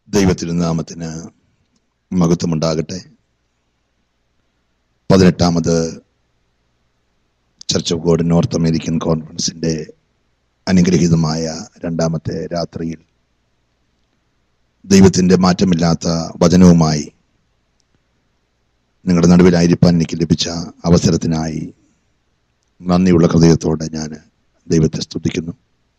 ദൈവത്തിരുനാമത്തിന് മഹത്വമുണ്ടാകട്ടെ പതിനെട്ടാമത് church of God North American കോൺഫറൻസിന്റെ അനുഗ്രഹീതമായ രണ്ടാമത്തെ രാത്രിയിൽ ദൈവത്തിന്റെ മാറ്റമില്ലാത്ത വചനവുമായി നിങ്ങളുടെ നടുവിലായിരിക്കാൻ എനിക്ക് ലഭിച്ച അവസരത്തിനായി നന്ദിയുള്ള ഹൃദയത്തോടെ ഞാൻ ദൈവത്തെ സ്തുതിക്കുന്നു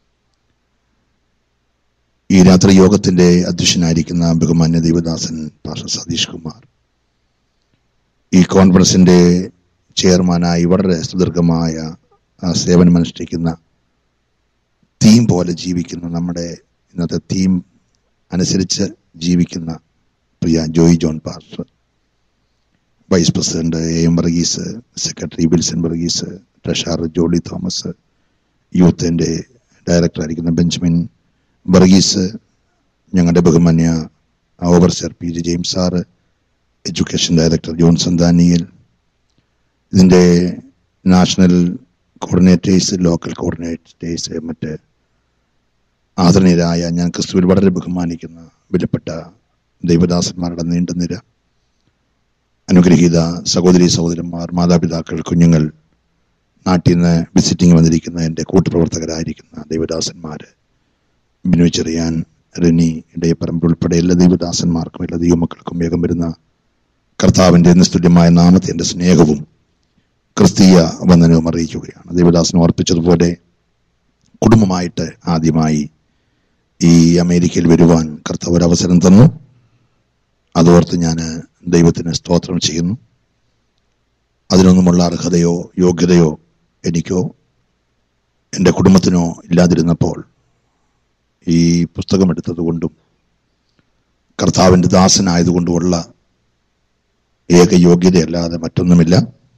ഈ രാത്രി യോഗത്തിന്റെ അധ്യക്ഷനായിരിക്കുന്ന ബഹുമാന്യ ദൈവദാസൻ പാഷ സതീഷ് കുമാർ ഈ കോൺഫറൻസിന്റെ ചെയർമാനായി വളരെ സുദീർഘമായ ആ, സേവനമനുഷ്ഠിക്കുന്ന തീം പോലെ ജീവിക്കുന്ന നമ്മുടെ ഇന്നത്തെ തീം അനുസരിച്ച് ജീവിക്കുന്ന പ്രിയ Joy John pastor vice president A M Varghese secretary Wilson Varghese treasurer Jolly Thomas യൂത്തിന്റെ ഡയറക്ടറായിരിക്കുന്ന ബെഞ്ചമിൻ വർഗീസ് ഞങ്ങളുടെ ബഹുമാന്യ overseer P J James sir education director Johnson Daniel ഇതിൻ്റെ നാഷണൽ കോർഡിനേറ്റേഴ്സ് ലോക്കൽ കോർഡിനേറ്റേഴ്സ് മറ്റ് ആദരണീയരായ ഞാൻ ക്രിസ്തുവിൽ വളരെ ബഹുമാനിക്കുന്ന വിലപ്പെട്ട ദൈവദാസന്മാരുടെ നീണ്ട നിര അനുഗ്രഹീത സഹോദരി സഹോദരന്മാർ മാതാപിതാക്കൾ കുഞ്ഞുങ്ങൾ നാട്ടിൽ നിന്ന് വിസിറ്റിംഗ് വന്നിരിക്കുന്ന എൻ്റെ കൂട്ടുപ്രവർത്തകരായിരിക്കുന്ന ദൈവദാസന്മാര് ബിനു ചെറിയാൻ റെനി ഇടയപ്പറമ്പ് ഉൾപ്പെടെ എല്ലാ ദൈവദാസന്മാർക്കും എല്ലാ ദൈവമക്കൾക്കും വേഗം വരുന്ന കർത്താവിന്റെ നിസ്തുല്യമായ നാമത്തെ എൻ്റെ സ്നേഹവും ക്രിസ്തീയ വന്ദനവും അറിയിക്കുകയാണ് ദൈവദാസൻ ഓർപ്പിച്ചതുപോലെ കുടുംബമായിട്ട് ആദ്യമായി ഈ അമേരിക്കയിൽ വരുവാൻ കർത്താവ് ഒരു അവസരം തന്നു അതോർത്ത് ഞാൻ ദൈവത്തിന് സ്തോത്രം ചെയ്യുന്നു അതിനൊന്നുമുള്ള അർഹതയോ യോഗ്യതയോ എനിക്കോ എൻ്റെ കുടുംബത്തിനോ ഇല്ലാതിരുന്നപ്പോൾ ഈ പുസ്തകം എടുത്തതുകൊണ്ടും കർത്താവിൻ്റെ ദാസനായതുകൊണ്ടുമുള്ള ഏക യോഗ്യതയല്ലാതെ മറ്റൊന്നുമില്ല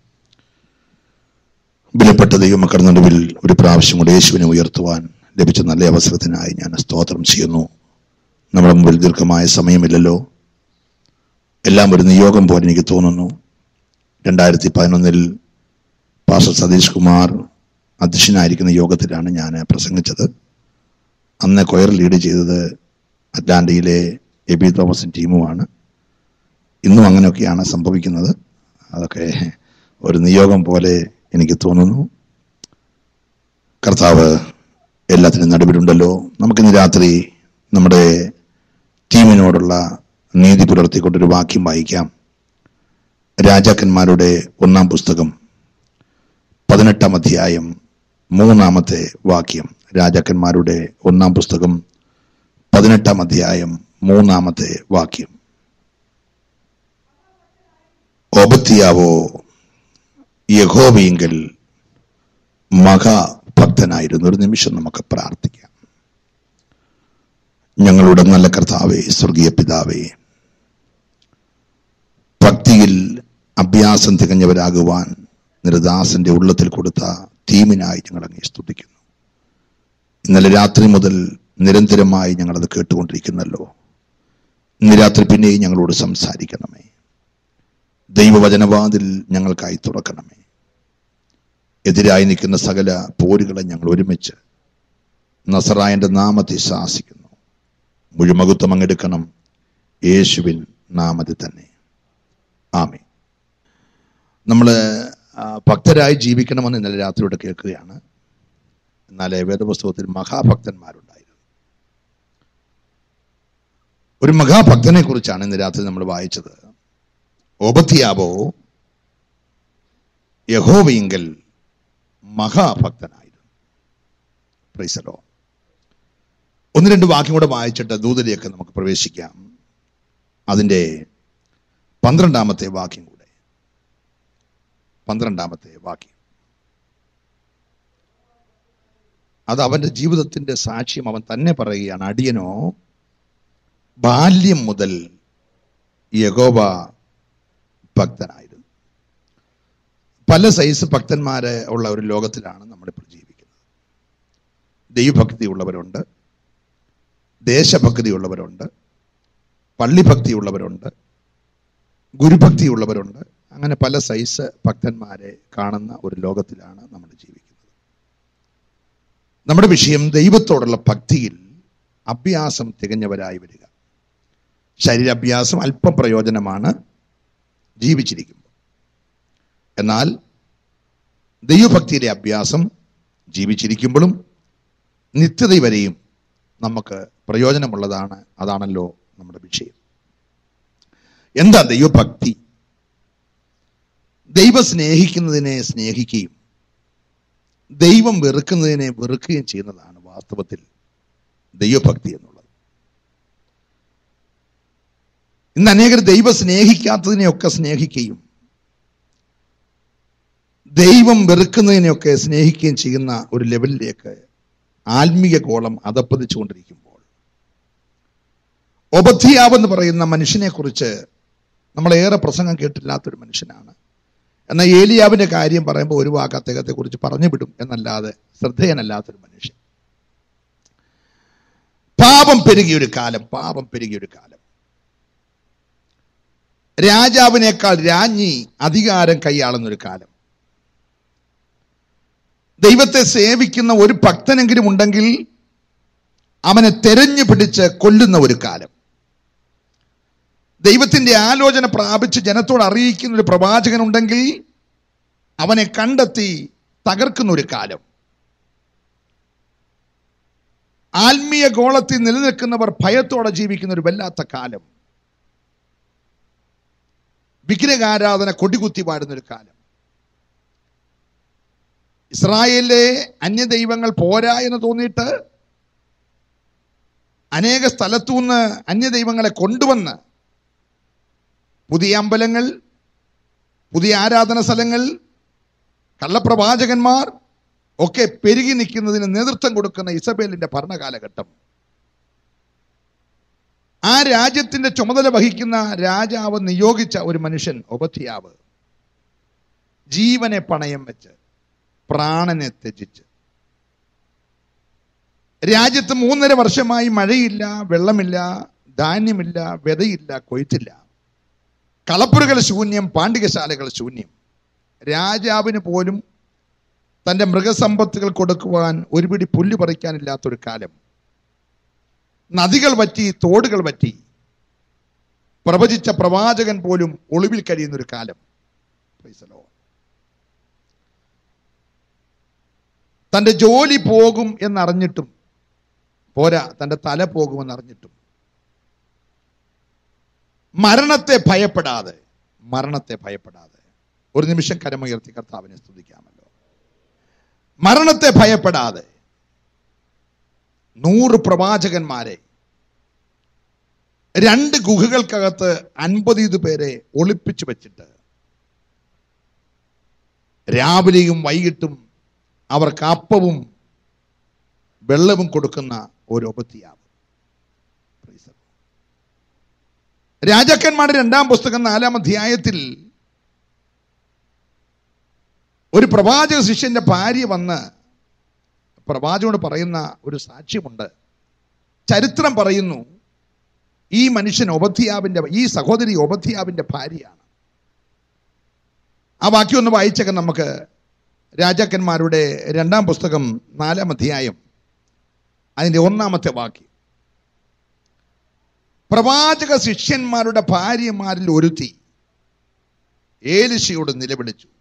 വിലപ്പെട്ട ദൈവമക്കളുടെ നടുവിൽ ഒരു പ്രാവശ്യം കൂടെ യേശുവിനെ ഉയർത്തുവാൻ ലഭിച്ച നല്ല അവസരത്തിനായി ഞാൻ സ്തോത്രം ചെയ്യുന്നു നമ്മുടെ മുമ്പിൽ ദീർഘമായ സമയമില്ലല്ലോ എല്ലാം ഒരു നിയോഗം പോലെ എനിക്ക് തോന്നുന്നു രണ്ടായിരത്തി പതിനൊന്നിൽ പാസ്റ്റർ സതീഷ് കുമാർ അധ്യക്ഷനായിരിക്കുന്ന യോഗത്തിലാണ് ഞാൻ പ്രസംഗിച്ചത് അന്ന് കൊയർ ലീഡ് ചെയ്തത് അറ്റ്ലാന്റയിലെ എബി തോമസിൻ ടീമുമാണ് ഇന്നും അങ്ങനെയൊക്കെയാണ് സംഭവിക്കുന്നത് അതൊക്കെ ഒരു നിയോഗം പോലെ എനിക്ക് തോന്നുന്നു കർത്താവ് എല്ലാത്തിനും നടുവിലുണ്ടല്ലോ നമുക്കിന്ന് രാത്രി നമ്മുടെ ടീമിനോടുള്ള നീതി പുലർത്തിക്കൊണ്ടൊരു വാക്യം വായിക്കാം രാജാക്കന്മാരുടെ ഒന്നാം പുസ്തകം പതിനെട്ടാം അധ്യായം മൂന്നാമത്തെ വാക്യം രാജാക്കന്മാരുടെ ഒന്നാം പുസ്തകം പതിനെട്ടാം അധ്യായം മൂന്നാമത്തെ വാക്യം ഓബത്തിയാവോ യഹോവയെങ്കിൽ മഹാഭക്തനായിരുന്നു ഒരു നിമിഷം നമുക്ക് പ്രാർത്ഥിക്കാം ഞങ്ങളുടെ നല്ല കർത്താവേ സ്വർഗീയ പിതാവേ ഭക്തിയിൽ അഭ്യാസം തികഞ്ഞവരാകുവാൻ നിരദാസന്റെ ഉള്ളത്തിൽ കൊടുത്ത ടീമിനായി ഞങ്ങൾ അങ്ങേ സ്തുതിക്കുന്നു ഇന്നലെ രാത്രി മുതൽ നിരന്തരമായി ഞങ്ങളത് കേട്ടുകൊണ്ടിരിക്കുന്നല്ലോ ഇന്ന് രാത്രി പിന്നെയും ഞങ്ങളോട് സംസാരിക്കണമേ ദൈവവചനവാതിൽ ഞങ്ങൾക്കായി തുറക്കണമേ എതിരായി നിൽക്കുന്ന സകല പോരുകളെ ഞങ്ങൾ ഒരുമിച്ച് നസറായന്റെ നാമത്തെ ശാസിക്കുന്നു മുഴുമകുത്വം അങ്ങെടുക്കണം യേശുവിൻ നാമത്തിൽ തന്നെ ആമേ നമ്മൾ ഭക്തരായി ജീവിക്കണമെന്ന് ഇന്നലെ രാത്രിയോടെ കേൾക്കുകയാണ് എന്നാൽ വേദപുസ്തകത്തിൽ മഹാഭക്തന്മാരുണ്ടായിരുന്നു ഒരു മഹാഭക്തനെ കുറിച്ചാണ് ഇന്ന് രാത്രി നമ്മൾ വായിച്ചത് ഓബത്തിയാവോ യഹോവയെങ്കിൽ മഹാഭക്തനായിരുന്നു പ്രൈസലോ ഒന്ന് രണ്ട് വാക്യം കൂടെ വായിച്ചിട്ട് ദൂതരിയൊക്കെ നമുക്ക് പ്രവേശിക്കാം അതിൻ്റെ പന്ത്രണ്ടാമത്തെ വാക്യം കൂടെ പന്ത്രണ്ടാമത്തെ വാക്യം അത് അവന്റെ ജീവിതത്തിന്റെ സാക്ഷ്യം അവൻ തന്നെ പറയുകയാണ് അടിയനോ ബാല്യം മുതൽ യഗോബ ഭക്തനായിരുന്നു പല സൈസ് ഭക്തന്മാരെ ഉള്ള ഒരു ലോകത്തിലാണ് നമ്മളിപ്പോൾ ജീവിക്കുന്നത് ദൈവഭക്തി ഉള്ളവരുണ്ട് ദേശഭക്തി ഉള്ളവരുണ്ട് പള്ളിഭക്തി ഉള്ളവരുണ്ട് ഗുരുഭക്തി ഉള്ളവരുണ്ട് അങ്ങനെ പല സൈസ് ഭക്തന്മാരെ കാണുന്ന ഒരു ലോകത്തിലാണ് നമ്മൾ ജീവിക്കുന്നത് നമ്മുടെ വിഷയം ദൈവത്തോടുള്ള ഭക്തിയിൽ അഭ്യാസം തികഞ്ഞവരായി വരിക ശരീരാഭ്യാസം അല്പം പ്രയോജനമാണ് ജീവിച്ചിരിക്കുമ്പോൾ എന്നാൽ ദൈവഭക്തിയുടെ അഭ്യാസം ജീവിച്ചിരിക്കുമ്പോഴും നിത്യത വരെയും നമുക്ക് പ്രയോജനമുള്ളതാണ് അതാണല്ലോ നമ്മുടെ വിഷയം എന്താ ദൈവഭക്തി ദൈവം സ്നേഹിക്കുന്നതിനെ സ്നേഹിക്കുകയും ദൈവം വെറുക്കുന്നതിനെ വെറുക്കുകയും ചെയ്യുന്നതാണ് വാസ്തവത്തിൽ ദൈവഭക്തി എന്നുള്ളത് ഇന്ന് അനേകർ ദൈവം സ്നേഹിക്കാത്തതിനെയൊക്കെ സ്നേഹിക്കുകയും ദൈവം വെറുക്കുന്നതിനെയൊക്കെ സ്നേഹിക്കുകയും ചെയ്യുന്ന ഒരു ലെവലിലേക്ക് ആത്മീയ ഗോളം അതപ്പതിച്ചുകൊണ്ടിരിക്കുമ്പോൾ ഒബദ്ധിയാവ് എന്ന് പറയുന്ന മനുഷ്യനെ കുറിച്ച് നമ്മളേറെ പ്രസംഗം കേട്ടില്ലാത്തൊരു മനുഷ്യനാണ് എന്നാൽ ഏലിയാവിന്റെ കാര്യം പറയുമ്പോൾ ഒരു വാക്ക് അദ്ദേഹത്തെ കുറിച്ച് പറഞ്ഞു വിടും എന്നല്ലാതെ ശ്രദ്ധേയനല്ലാത്തൊരു മനുഷ്യൻ പാപം പെരുകിയൊരു കാലം പാപം പെരുകിയൊരു കാലം രാജാവിനേക്കാൾ രാജ്ഞി അധികാരം കൈയാളുന്നൊരു കാലം ദൈവത്തെ സേവിക്കുന്ന ഒരു ഭക്തനെങ്കിലും ഉണ്ടെങ്കിൽ അവനെ തെരഞ്ഞു പിടിച്ച് കൊല്ലുന്ന ഒരു കാലം ദൈവത്തിന്റെ ആലോചന പ്രാപിച്ച് ജനത്തോട് അറിയിക്കുന്ന ഒരു പ്രവാചകൻ ഉണ്ടെങ്കിൽ അവനെ കണ്ടെത്തി തകർക്കുന്ന ഒരു കാലം ആത്മീയ ഗോളത്തിൽ നിലനിൽക്കുന്നവർ ഭയത്തോടെ ജീവിക്കുന്ന ഒരു വല്ലാത്ത കാലം വിഗ്രഹാരാധന കൊടികുത്തി പാടുന്ന ഒരു കാലം ഇസ്രായേലിലെ അന്യദൈവങ്ങൾ പോരാ എന്ന് തോന്നിയിട്ട് അനേക സ്ഥലത്തുനിന്ന് അന്യദൈവങ്ങളെ കൊണ്ടുവന്ന് പുതിയ അമ്പലങ്ങൾ പുതിയ ആരാധന സ്ഥലങ്ങൾ കള്ളപ്രവാചകന്മാർ ഒക്കെ പെരുകി നിൽക്കുന്നതിന് നേതൃത്വം കൊടുക്കുന്ന ഇസബേലിന്റെ ഭരണകാലഘട്ടം ആ രാജ്യത്തിന്റെ ചുമതല വഹിക്കുന്ന രാജാവ് നിയോഗിച്ച ഒരു മനുഷ്യൻ ഒബത്തിയാവ് ജീവനെ പണയം വെച്ച് പ്രാണനെ ത്യജിച്ച് രാജ്യത്ത് മൂന്നര വർഷമായി മഴയില്ല വെള്ളമില്ല ധാന്യമില്ല വിതയില്ല കൊയ്ത്തില്ല കളപ്പുരകൾ ശൂന്യം പാണ്ഡികശാലകൾ ശൂന്യം രാജാവിന് പോലും തൻ്റെ മൃഗസമ്പത്തുകൾ കൊടുക്കുവാൻ ഒരു പിടി പുല്ല് പറിക്കാനില്ലാത്തൊരു കാലം നദികൾ വറ്റി തോടുകൾ വറ്റി പ്രവചിച്ച പ്രവാചകൻ പോലും ഒളിവിൽ കഴിയുന്നൊരു കാലം Praise the Lord. തൻ്റെ ജോലി പോകും എന്നറിഞ്ഞിട്ടും പോരാ തൻ്റെ തല പോകുമെന്നറിഞ്ഞിട്ടും മരണത്തെ ഭയപ്പെടാതെ മരണത്തെ ഭയപ്പെടാതെ ഒരു നിമിഷം കരമുയർത്തി കർത്താവിനെ സ്തുതിക്കാമല്ലോ മരണത്തെ ഭയപ്പെടാതെ നൂറ് പ്രവാചകന്മാരെ രണ്ട് ഗുഹകൾക്കകത്ത് അൻപത് പേരെ ഒളിപ്പിച്ചു വെച്ചിട്ട് രാവിലെയും വൈകിട്ടും അവർക്ക് അപ്പവും വെള്ളവും കൊടുക്കുന്ന ഒരു ഉപത്തിയാവ് രാജാക്കന്മാരുടെ രണ്ടാം പുസ്തകം നാലാം അധ്യായത്തിൽ ഒരു പ്രവാചക ശിഷ്യന്റെ ഭാര്യ വന്ന് പ്രവാചകനോട് പറയുന്ന ഒരു സാക്ഷ്യമുണ്ട് ചരിത്രം പറയുന്നു ഈ മനുഷ്യൻ ഒബത്തിയാവിന്റെ ഈ സഹോദരി ഒബത്തിയാവിന്റെ ഭാര്യയാണ് ആ വാക്യം ഒന്ന് വായിച്ചേക്കാൻ നമുക്ക് രാജാക്കന്മാരുടെ രണ്ടാം പുസ്തകം നാലാം അധ്യായം അതിൻ്റെ ഒന്നാമത്തെ വാക്യം പ്രവാചക ശിഷ്യന്മാരുടെ ഭാര്യമാരിൽ ഒരുത്തി ഏലിശയോട് നിലവിളിച്ചു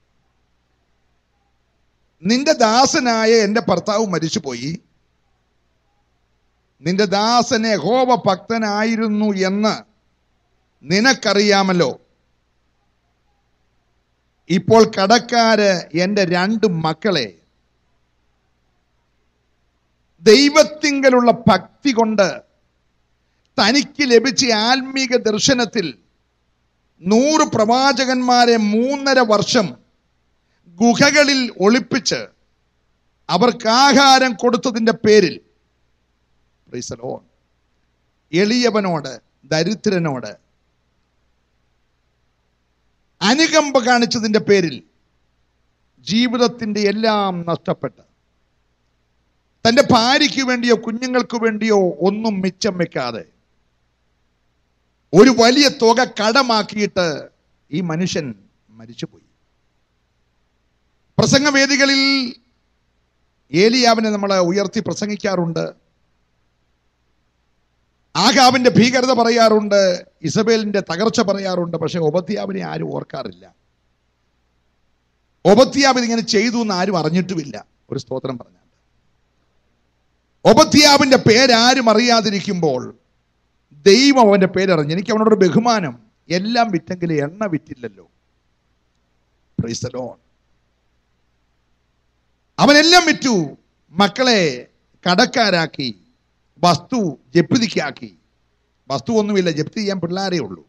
നിന്റെ ദാസനായ എൻ്റെ ഭർത്താവ് മരിച്ചുപോയി നിന്റെ ദാസനെ ഹോവ ഭക്തനായിരുന്നു എന്ന് നിനക്കറിയാമല്ലോ ഇപ്പോൾ കടക്കാര് എൻ്റെ രണ്ട് മക്കളെ ദൈവത്തിങ്കലുള്ള ഭക്തി കൊണ്ട് തനിക്ക് ലഭിച്ച ആത്മീക ദർശനത്തിൽ നൂറ് പ്രവാചകന്മാരെ മൂന്നര വർഷം ഗുഹകളിൽ ഒളിപ്പിച്ച് അവർക്ക് ആഹാരം കൊടുത്തതിൻ്റെ പേരിൽ Praise the Lord. എളിയവനോട് ദരിദ്രനോട് അനുകമ്പ കാണിച്ചതിൻ്റെ പേരിൽ ജീവിതത്തിൻ്റെ എല്ലാം നഷ്ടപ്പെട്ട് തൻ്റെ ഭാര്യയ്ക്ക് വേണ്ടിയോ കുഞ്ഞുങ്ങൾക്ക് വേണ്ടിയോ ഒന്നും മിച്ചം വെക്കാതെ ഒരു വലിയ തുക കടമാക്കിയിട്ട് ഈ മനുഷ്യൻ മരിച്ചുപോയി പ്രസംഗവേദികളിൽ ഏലിയാവിനെ നമ്മൾ ഉയർത്തി പ്രസംഗിക്കാറുണ്ട് ആകാവിന്റെ ഭീകരത പറയാറുണ്ട് ഇസബേലിന്റെ തകർച്ച പറയാറുണ്ട് പക്ഷെ ഒബത്യാവിനെ ആരും ഓർക്കാറില്ല ഒബത്യാവ് ഇതിങ്ങനെ ചെയ്തു എന്ന് ആരും അറിഞ്ഞിട്ടുമില്ല ഒരു സ്തോത്രം പറഞ്ഞാൽ ഒബത്യാവിന്റെ പേരാരും അറിയാതിരിക്കുമ്പോൾ ദൈവം അവന്റെ പേരറിഞ്ഞു എനിക്ക് അവനോട് ഒരു ബഹുമാനം എല്ലാം വിറ്റെങ്കിൽ എണ്ണ വിറ്റില്ലല്ലോ Praise the Lord. അവനെല്ലാം വിറ്റു മക്കളെ കടക്കാരാക്കി വസ്തു ജപ്തിക്കാക്കി വസ്തു ഒന്നുമില്ല ജപ്തി ചെയ്യാൻ പിള്ളേരേ ഉള്ളൂ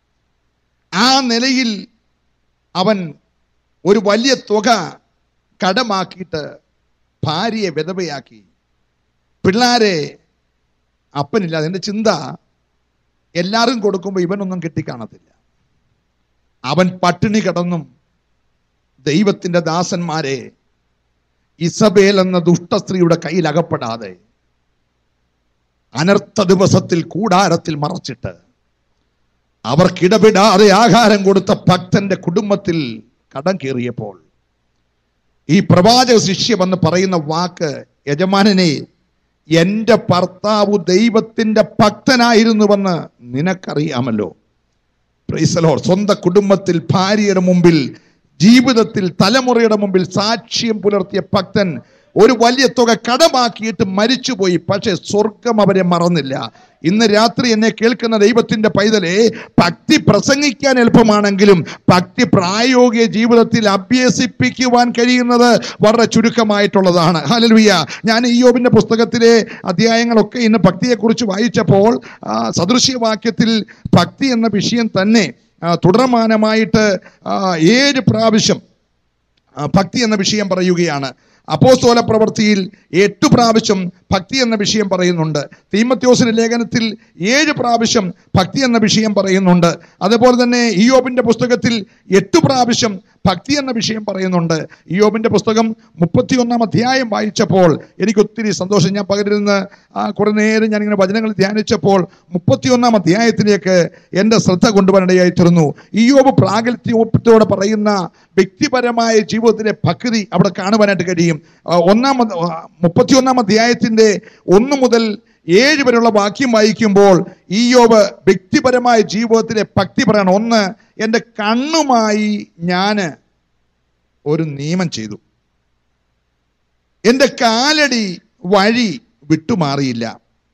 ആ നിലയിൽ അവൻ ഒരു വലിയ തുക കടമാക്കിയിട്ട് ഭാര്യയെ വിധവയാക്കി പിള്ളാരെ അപ്പനില്ല അതിൻ്റെ ചിന്ത എല്ലാവരും കൊടുക്കുമ്പോൾ ഇവനൊന്നും കിട്ടിക്കാണത്തില്ല അവൻ പട്ടിണി കിടന്നും ദൈവത്തിന്റെ ദാസന്മാരെ ഇസബേൽ എന്ന ദുഷ്ടസ്ത്രീയുടെ കയ്യിൽ അകപ്പെടാതെ അനർത്ഥ ദിവസത്തിൽ കൂടാരത്തിൽ മറച്ചിട്ട് അവർക്കിടപെടാതെ ആഹാരം കൊടുത്ത ഭക്തന്റെ കുടുംബത്തിൽ കടം കയറിയപ്പോൾ ഈ പ്രവാചക ശിഷ്യ വന്ന് പറയുന്ന വാക്ക് യജമാനനെ എന്റെ ഭർത്താവ് ദൈവത്തിന്റെ ഭക്തനായിരുന്നുവെന്ന് നിനക്കറിയാമല്ലോ പ്രൈസലോർ സ്വന്തം കുടുംബത്തിൽ ഭാര്യയുടെ മുമ്പിൽ ജീവിതത്തിൽ തലമുറയുടെ മുമ്പിൽ സാക്ഷ്യം പുലർത്തിയ ഭക്തൻ ഒരു വലിയ തുക കടമാക്കിയിട്ട് മരിച്ചുപോയി പക്ഷെ സ്വർഗം അവരെ മറന്നില്ല ഇന്ന് രാത്രി എന്നെ കേൾക്കുന്ന ദൈവത്തിന്റെ പൈതലെ ഭക്തി പ്രസംഗിക്കാൻ എളുപ്പമാണെങ്കിലും ഭക്തി പ്രായോഗിക ജീവിതത്തിൽ അഭ്യസിപ്പിക്കുവാൻ കഴിയുന്നത് വളരെ ചുരുക്കമായിട്ടുള്ളതാണ് ഹലലുയ്യ ഞാൻ ഈയോബിന്റെ പുസ്തകത്തിലെ അധ്യായങ്ങളൊക്കെ ഇന്ന് ഭക്തിയെക്കുറിച്ച് വായിച്ചപ്പോൾ ആ, സദൃശ്യവാക്യത്തിൽ ഭക്തി എന്ന വിഷയം തന്നെ ആ, തുടർമാനമായിട്ട് ആ, ഏഴ് പ്രാവശ്യം ആ, ഭക്തി എന്ന വിഷയം പറയുകയാണ് അപ്പോസ്തോല പ്രവൃത്തിയിൽ എട്ട് പ്രാവശ്യം ഭക്തി എന്ന വിഷയം പറയുന്നുണ്ട് തീമത്യോസിന്റെ ലേഖനത്തിൽ ഏഴ് പ്രാവശ്യം ഭക്തി എന്ന വിഷയം പറയുന്നുണ്ട് അതുപോലെ തന്നെ ഇയോബിന്റെ പുസ്തകത്തിൽ എട്ട് പ്രാവശ്യം ഭക്തി എന്ന വിഷയം പറയുന്നുണ്ട് ഇയോബിന്റെ പുസ്തകം മുപ്പത്തിയൊന്നാം അധ്യായം വായിച്ചപ്പോൾ എനിക്ക് ഒത്തിരി സന്തോഷം ഞാൻ പകരിരുന്ന് ആ കുറെ നേരം ഞാനിങ്ങനെ വചനങ്ങൾ ധ്യാനിച്ചപ്പോൾ മുപ്പത്തിയൊന്നാം അധ്യായത്തിലേക്ക് എൻ്റെ ശ്രദ്ധ കൊണ്ടുവരേണ്ടതായി തീർന്നു ഇയോബ് പ്രാഗൽഭ്യത്തോടെ പറയുന്ന വ്യക്തിപരമായ ജീവിതത്തിലെ ഭക്തി അവിടെ കാണുവാനായിട്ട് കഴിയും ആ, ഒന്നാം അധ- ആ, മുപ്പത്തിയൊന്നാം അധ്യായത്തിന്റെ ഒന്ന് മുതൽ ഏഴ് വരെയുള്ള വാക്യം വായിക്കുമ്പോൾ ഈയോബ് വ്യക്തിപരമായ ജീവിതത്തിലെ ഭക്തി പറയണം ഒന്ന് എൻ്റെ കണ്ണുമായി ഞാൻ ഒരു നിയമം ചെയ്തു എൻ്റെ കാലടി വഴി വിട്ടുമാറിയില്ല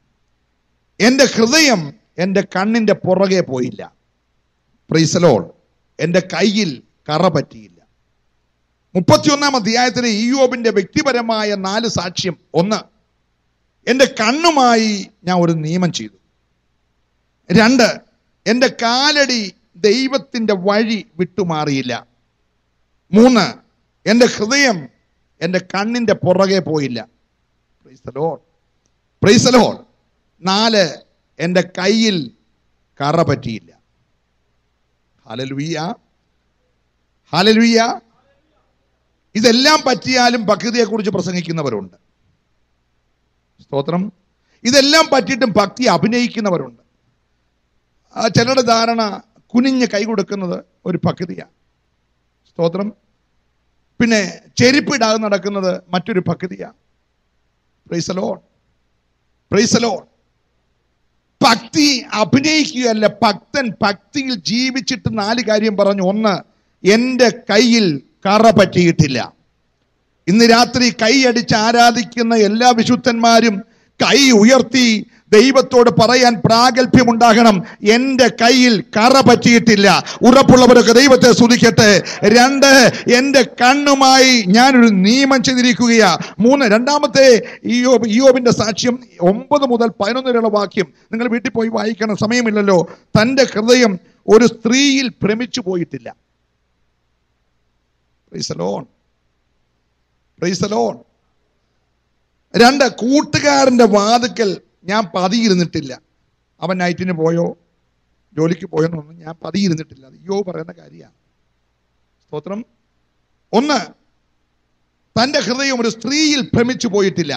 എൻ്റെ ഹൃദയം എൻ്റെ കണ്ണിൻ്റെ പുറകെ പോയില്ല പ്രീസലോൾ എൻ്റെ കയ്യിൽ കറ പറ്റിയില്ല മുപ്പത്തിയൊന്നാം അധ്യായത്തിലെ ഇയോബിന്റെ വ്യക്തിപരമായ നാല് സാക്ഷ്യം ഒന്ന് എൻ്റെ കണ്ണുമായി ഞാൻ ഒരു നിയമം ചെയ്തു രണ്ട് എൻ്റെ കാലടി ദൈവത്തിൻ്റെ വഴി വിട്ടുമാറിയില്ല മൂന്ന് എൻ്റെ ഹൃദയം എൻ്റെ കണ്ണിൻ്റെ പുറകെ പോയില്ല പ്രൈസലോൾ പ്രൈസലോൾ നാല് എൻ്റെ കയ്യിൽ കറ പറ്റിയില്ല ഹലലുയ്യ ഹലലുയ്യ ഇതെല്ലാം പറ്റിയാലും ഭക്തിയെക്കുറിച്ച് പ്രസംഗിക്കുന്നവരുണ്ട് സ്തോത്രം ഇതെല്ലാം പറ്റിയിട്ടും ഭക്തി അഭിനയിക്കുന്നവരുണ്ട് ആ ചിലരുടെ ധാരണ കുനിഞ്ഞ് കൈ കൊടുക്കുന്നത് ഒരു ഭക്തിയാണ് സ്തോത്രം പിന്നെ ചെരുപ്പിടാതെ നടക്കുന്നത് മറ്റൊരു ഭക്തിയാണ് പ്രൈസലോൺ പ്രൈസലോൺ ഭക്തി അഭിനയിക്കുകയല്ല ഭക്തൻ ഭക്തിയിൽ ജീവിച്ചിട്ട് നാല് കാര്യം പറഞ്ഞു ഒന്ന് എൻ്റെ കയ്യിൽ കറ പറ്റിയിട്ടില്ല ഇന്ന് രാത്രി കൈയടിച്ച് ആരാധിക്കുന്ന എല്ലാ വിശുദ്ധന്മാരും കൈ ഉയർത്തി ദൈവത്തോട് പറയാൻ പ്രാഗൽഭ്യമുണ്ടാകണം എൻ്റെ കയ്യിൽ കറ പറ്റിയിട്ടില്ല ഉറപ്പുള്ളവരൊക്കെ ദൈവത്തെ സ്തുതിക്കട്ടെ രണ്ട് എൻ്റെ കണ്ണുമായി ഞാനൊരു നിയമം ചെയ്തിരിക്കുകയാ മൂന്ന് രണ്ടാമത്തെ ഇയോബ് ഇയോബിന്റെ സാക്ഷ്യം ഒമ്പത് മുതൽ പതിനൊന്ന് വരെയുള്ള വാക്യം നിങ്ങൾ വീട്ടിൽ പോയി വായിക്കണം സമയമില്ലല്ലോ തൻ്റെ ഹൃദയം ഒരു സ്ത്രീയിൽ ഭ്രമിച്ചു പോയിട്ടില്ല Praise the Lord. Praise the Lord. രണ്ട് കൂട്ടുകാരന്റെ വാതുക്കൽ ഞാൻ പതിയിരുന്നിട്ടില്ല അവൻ നൈറ്റിന് പോയോ ജോലിക്ക് പോയോന്നൊന്നും ഞാൻ പതിയിരുന്നിട്ടില്ല അത് അയ്യോ പറയുന്ന കാര്യമാണ് സ്തോത്രം ഒന്ന് തന്റെ ഹൃദയം ഒരു സ്ത്രീയിൽ ഭ്രമിച്ചു പോയിട്ടില്ല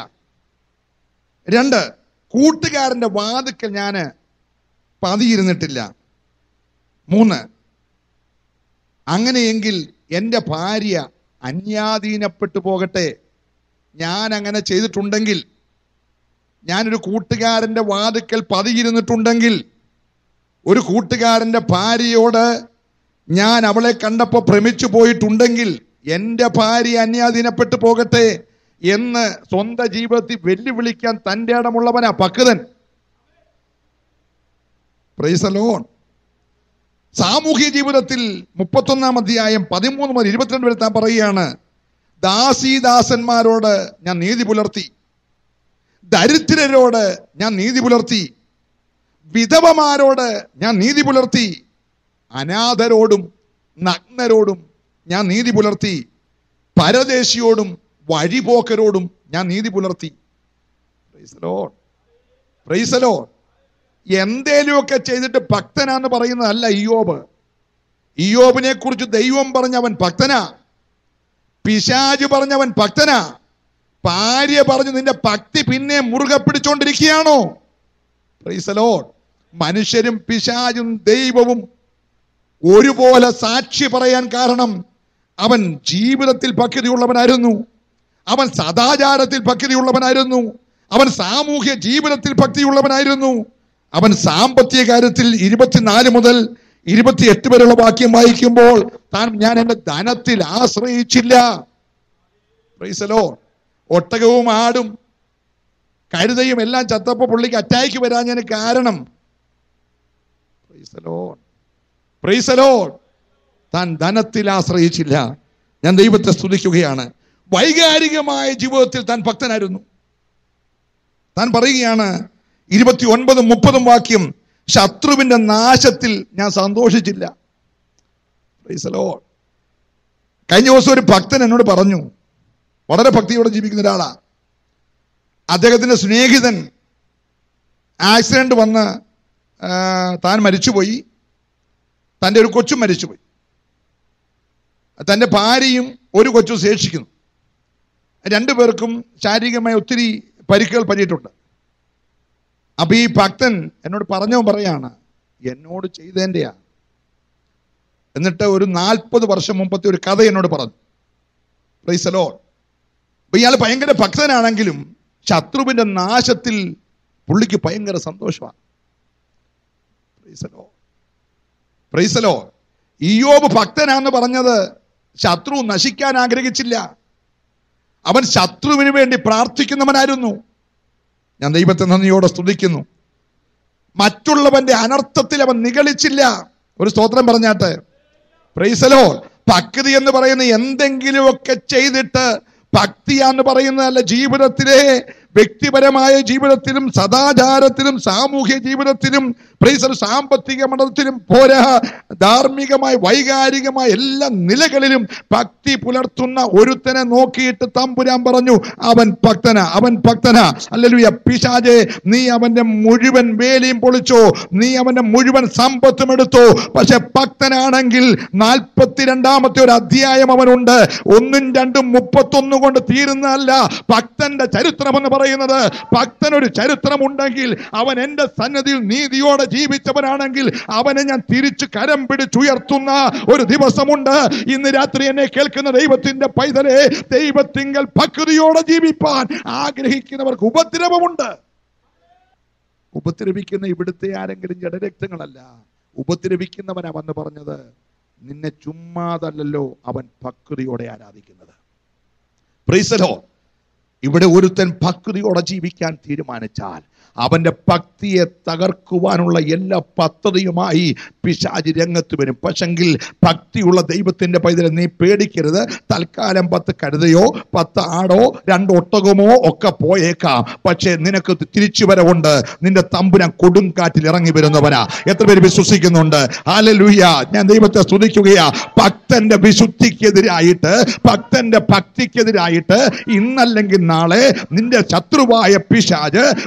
രണ്ട് കൂട്ടുകാരന്റെ വാതുക്കൽ ഞാൻ പതിയിരുന്നിട്ടില്ല മൂന്ന് അങ്ങനെയെങ്കിൽ എൻ്റെ ഭാര്യ അന്യാധീനപ്പെട്ടു പോകട്ടെ ഞാൻ അങ്ങനെ ചെയ്തിട്ടുണ്ടെങ്കിൽ ഞാനൊരു കൂട്ടുകാരന്റെ വാതുക്കൽ പതിയിരുന്നിട്ടുണ്ടെങ്കിൽ ഒരു കൂട്ടുകാരന്റെ ഭാര്യയോട് ഞാൻ അവളെ കണ്ടപ്പോൾ ഭ്രമിച്ചു പോയിട്ടുണ്ടെങ്കിൽ എൻ്റെ ഭാര്യ അന്യാധീനപ്പെട്ടു പോകട്ടെ എന്ന് സ്വന്തം ജീവിതത്തിൽ വെല്ലുവിളിക്കാൻ തൻ്റെ ഇടമുള്ളവനാ പക്വതൻ പ്രൈസലോൺ സാമൂഹ്യ ജീവിതത്തിൽ മുപ്പത്തൊന്നാം അധ്യായം പതിമൂന്ന് മുതൽ ഇരുപത്തിരണ്ട് വരെ താൻ പറയുകയാണ് ദാസീദാസന്മാരോട് ഞാൻ നീതി പുലർത്തി ദരിദ്രരോട് ഞാൻ നീതി പുലർത്തി വിധവമാരോട് ഞാൻ നീതി പുലർത്തി അനാഥരോടും നഗ്നരോടും ഞാൻ നീതി പുലർത്തി പരദേശിയോടും വഴിപോക്കരോടും ഞാൻ നീതി പുലർത്തി പ്രൈസലോ എന്തേലുമൊക്കെ ചെയ്തിട്ട് ഭക്തനാന്ന് പറയുന്നതല്ല ഇയോബ് ഇയോബിനെ കുറിച്ച് ദൈവം പറഞ്ഞവൻ ഭക്തനാ പിശാജ് പറഞ്ഞവൻ ഭക്തനാ ഭാര്യ പറഞ്ഞു നിന്റെ ഭക്തി പിന്നെ മുറുകെ പിടിച്ചോണ്ടിരിക്കുകയാണോ പ്രൈസലോ മനുഷ്യരും പിശാചും ദൈവവും ഒരുപോലെ സാക്ഷി പറയാൻ കാരണം അവൻ ജീവിതത്തിൽ ഭക്തിയുള്ളവനായിരുന്നു അവൻ സദാചാരത്തിൽ ഭക്തിയുള്ളവനായിരുന്നു അവൻ സാമൂഹ്യ ജീവിതത്തിൽ ഭക്തിയുള്ളവനായിരുന്നു അവൻ സാമ്പത്തിക കാര്യത്തിൽ ഇരുപത്തിനാല് മുതൽ ഇരുപത്തിയെട്ട് വരെയുള്ള വാക്യം വായിക്കുമ്പോൾ താൻ ഞാൻ എന്റെ ധനത്തിൽ ആശ്രയിച്ചില്ല പ്രൈസലോ ഒട്ടകവും ആടും കഴുതയും എല്ലാം ചത്തപ്പോ പുള്ളിക്ക് അറ്റാക്ക് വരാഞ്ഞതിന് കാരണം പ്രൈസലോ പ്രൈസലോ താൻ ധനത്തിൽ ആശ്രയിച്ചില്ല ഞാൻ ദൈവത്തെ സ്തുതിക്കുകയാണ് വൈകാരികമായ ജീവിതത്തിൽ താൻ ഭക്തനായിരുന്നു താൻ പറയുകയാണ് ഇരുപത്തി ഒൻപതും മുപ്പതും വാക്യം ശത്രുവിന്റെ നാശത്തിൽ ഞാൻ സന്തോഷിച്ചില്ല പ്രൈസലോ കഴിഞ്ഞ ദിവസം ഒരു ഭക്തൻ എന്നോട് പറഞ്ഞു വളരെ ഭക്തിയോടെ ജീവിക്കുന്ന ഒരാളാ അദ്ദേഹത്തിന്റെ സ്നേഹിതൻ ആക്സിഡന്റ് വന്ന് ആ, താൻ മരിച്ചുപോയി തൻ്റെ ഒരു കൊച്ചും മരിച്ചുപോയി തൻ്റെ ഭാര്യയും ഒരു കൊച്ചും ശേഷിക്കുന്നു രണ്ടുപേർക്കും ശാരീരികമായ ഒത്തിരി പരിക്കുകൾ പറ്റിയിട്ടുണ്ട് അപ്പൊ ഈ ഭക്തൻ എന്നോട് പറഞ്ഞോ പറയാണ് എന്നോട് ചെയ്തതിൻ്റെയാ എന്നിട്ട് ഒരു നാൽപ്പത് വർഷം മുമ്പത്തെ ഒരു കഥ എന്നോട് പറഞ്ഞു പ്രൈസലോ അപ്പൊ ഇയാൾ ഭയങ്കര ഭക്തനാണെങ്കിലും ശത്രുവിന്റെ നാശത്തിൽ പുള്ളിക്ക് ഭയങ്കര സന്തോഷമാണ് പ്രൈസലോ പ്രൈസലോ ഇയോബ് ഭക്തനാന്ന് പറഞ്ഞത് ശത്രു നശിക്കാൻ ആഗ്രഹിച്ചില്ല അവൻ ശത്രുവിന് വേണ്ടി പ്രാർത്ഥിക്കുന്നവനായിരുന്നു ഞാൻ ദൈവത്തെ നന്ദിയോടെ സ്തുതിക്കുന്നു മറ്റുള്ളവന്റെ അനർത്ഥത്തിൽ അവൻ നിഗളിച്ചില്ല ഒരു സ്തോത്രം പറഞ്ഞാട്ടെ പ്രൈസലോ ഭക്തി എന്ന് പറയുന്ന എന്തെങ്കിലുമൊക്കെ ചെയ്തിട്ട് ഭക്തിയാന്ന് പറയുന്നതല്ല ജീവിതത്തിലെ വ്യക്തിപരമായ ജീവിതത്തിലും സദാചാരത്തിലും സാമൂഹ്യ ജീവിതത്തിലും പ്രൈസർ സാമ്പത്തിക മണ്ഡലത്തിലും പോരാ ധാർമ്മികമായ വൈകാരികമായ എല്ലാ നിലകളിലും ഭക്തി പുലർത്തുന്ന ഒരുത്തനെ നോക്കിയിട്ട് തമ്പുരാൻ പറഞ്ഞു അവൻ ഭക്തന അവൻ ഭക്തന അല്ലലുയ പിശാജെ നീ അവന്റെ മുഴുവൻ വേലിയും പൊളിച്ചോ നീ അവന്റെ മുഴുവൻ സമ്പത്തും എടുത്തോ പക്ഷെ ഭക്തനാണെങ്കിൽ നാൽപ്പത്തിരണ്ടാമത്തെ ഒരു അധ്യായം അവനുണ്ട് ഒന്നും രണ്ടും മുപ്പത്തൊന്നും കൊണ്ട് തീരുന്നതല്ല ഭക്തന്റെ ചരിത്രം എന്ന് പറയുന്നത് ഭക്തൻ ഒരു ചരിത്രമുണ്ടെങ്കിൽ അവൻ എന്റെ സന്നദ്ധിയിൽ നീതിയോടെ ജീവിച്ചവനാണെങ്കിൽ അവനെ ഞാൻ തിരിച്ചു കരം പിടിച്ചുയർത്തുന്ന ഒരു ദിവസമുണ്ട് ഇന്ന് രാത്രി എന്നെ കേൾക്കുന്ന ദൈവത്തിന്റെ പൈതലെ ദൈവത്തിങ്കൽ ഭക്തിയോടെ ജീവിപ്പാൻ ആഗ്രഹിക്കുന്നവർക്ക് ഉപദ്രവമുണ്ട് ഉപദ്രവിക്കുന്ന ഇവിടുത്തെ ആരെങ്കിലും ജഡരക്തങ്ങളല്ല ഉപദ്രവിക്കുന്നവനാ വന്ന് പറഞ്ഞത് നിന്നെ ചുമ്മാതല്ലല്ലോ അവൻ ഭക്തിയോടെ ആരാധിക്കുന്നത് പ്രീസലോ ഇവിടെ ഒരുത്തൻ ഭക്തിയോടെ ജീവിക്കാൻ തീരുമാനിച്ചാൽ അവന്റെ ഭക്തിയെ തകർക്കുവാനുള്ള എല്ലാ പദ്ധതിയുമായി പിശാചി രംഗത്ത് വരും പക്ഷെങ്കിൽ ഭക്തിയുള്ള ദൈവത്തിന്റെ പൈതലെ നീ പേടിക്കരുത് തൽക്കാലം പത്ത് കഴുതയോ പത്ത് ആടോ രണ്ട് ഒട്ടകമോ ഒക്കെ പോയേക്കാം പക്ഷേ നിനക്ക് തിരിച്ചു വരവുണ്ട് നിന്റെ തമ്പുരാൻ കൊടുങ്കാറ്റിൽ ഇറങ്ങി വരുന്നവനാ എത്ര പേര് വിശ്വസിക്കുന്നുണ്ട് ഹാലലൂയ ഞാൻ ദൈവത്തെ സ്തുതിക്കുകയാ ഭക്തന്റെ വിശുദ്ധിക്കെതിരായിട്ട് ഭക്തന്റെ ഭക്തിക്കെതിരായിട്ട് ഇന്നല്ലെങ്കിൽ നാളെ നിന്റെ ശത്രുവായ പിശാജ് ഒരു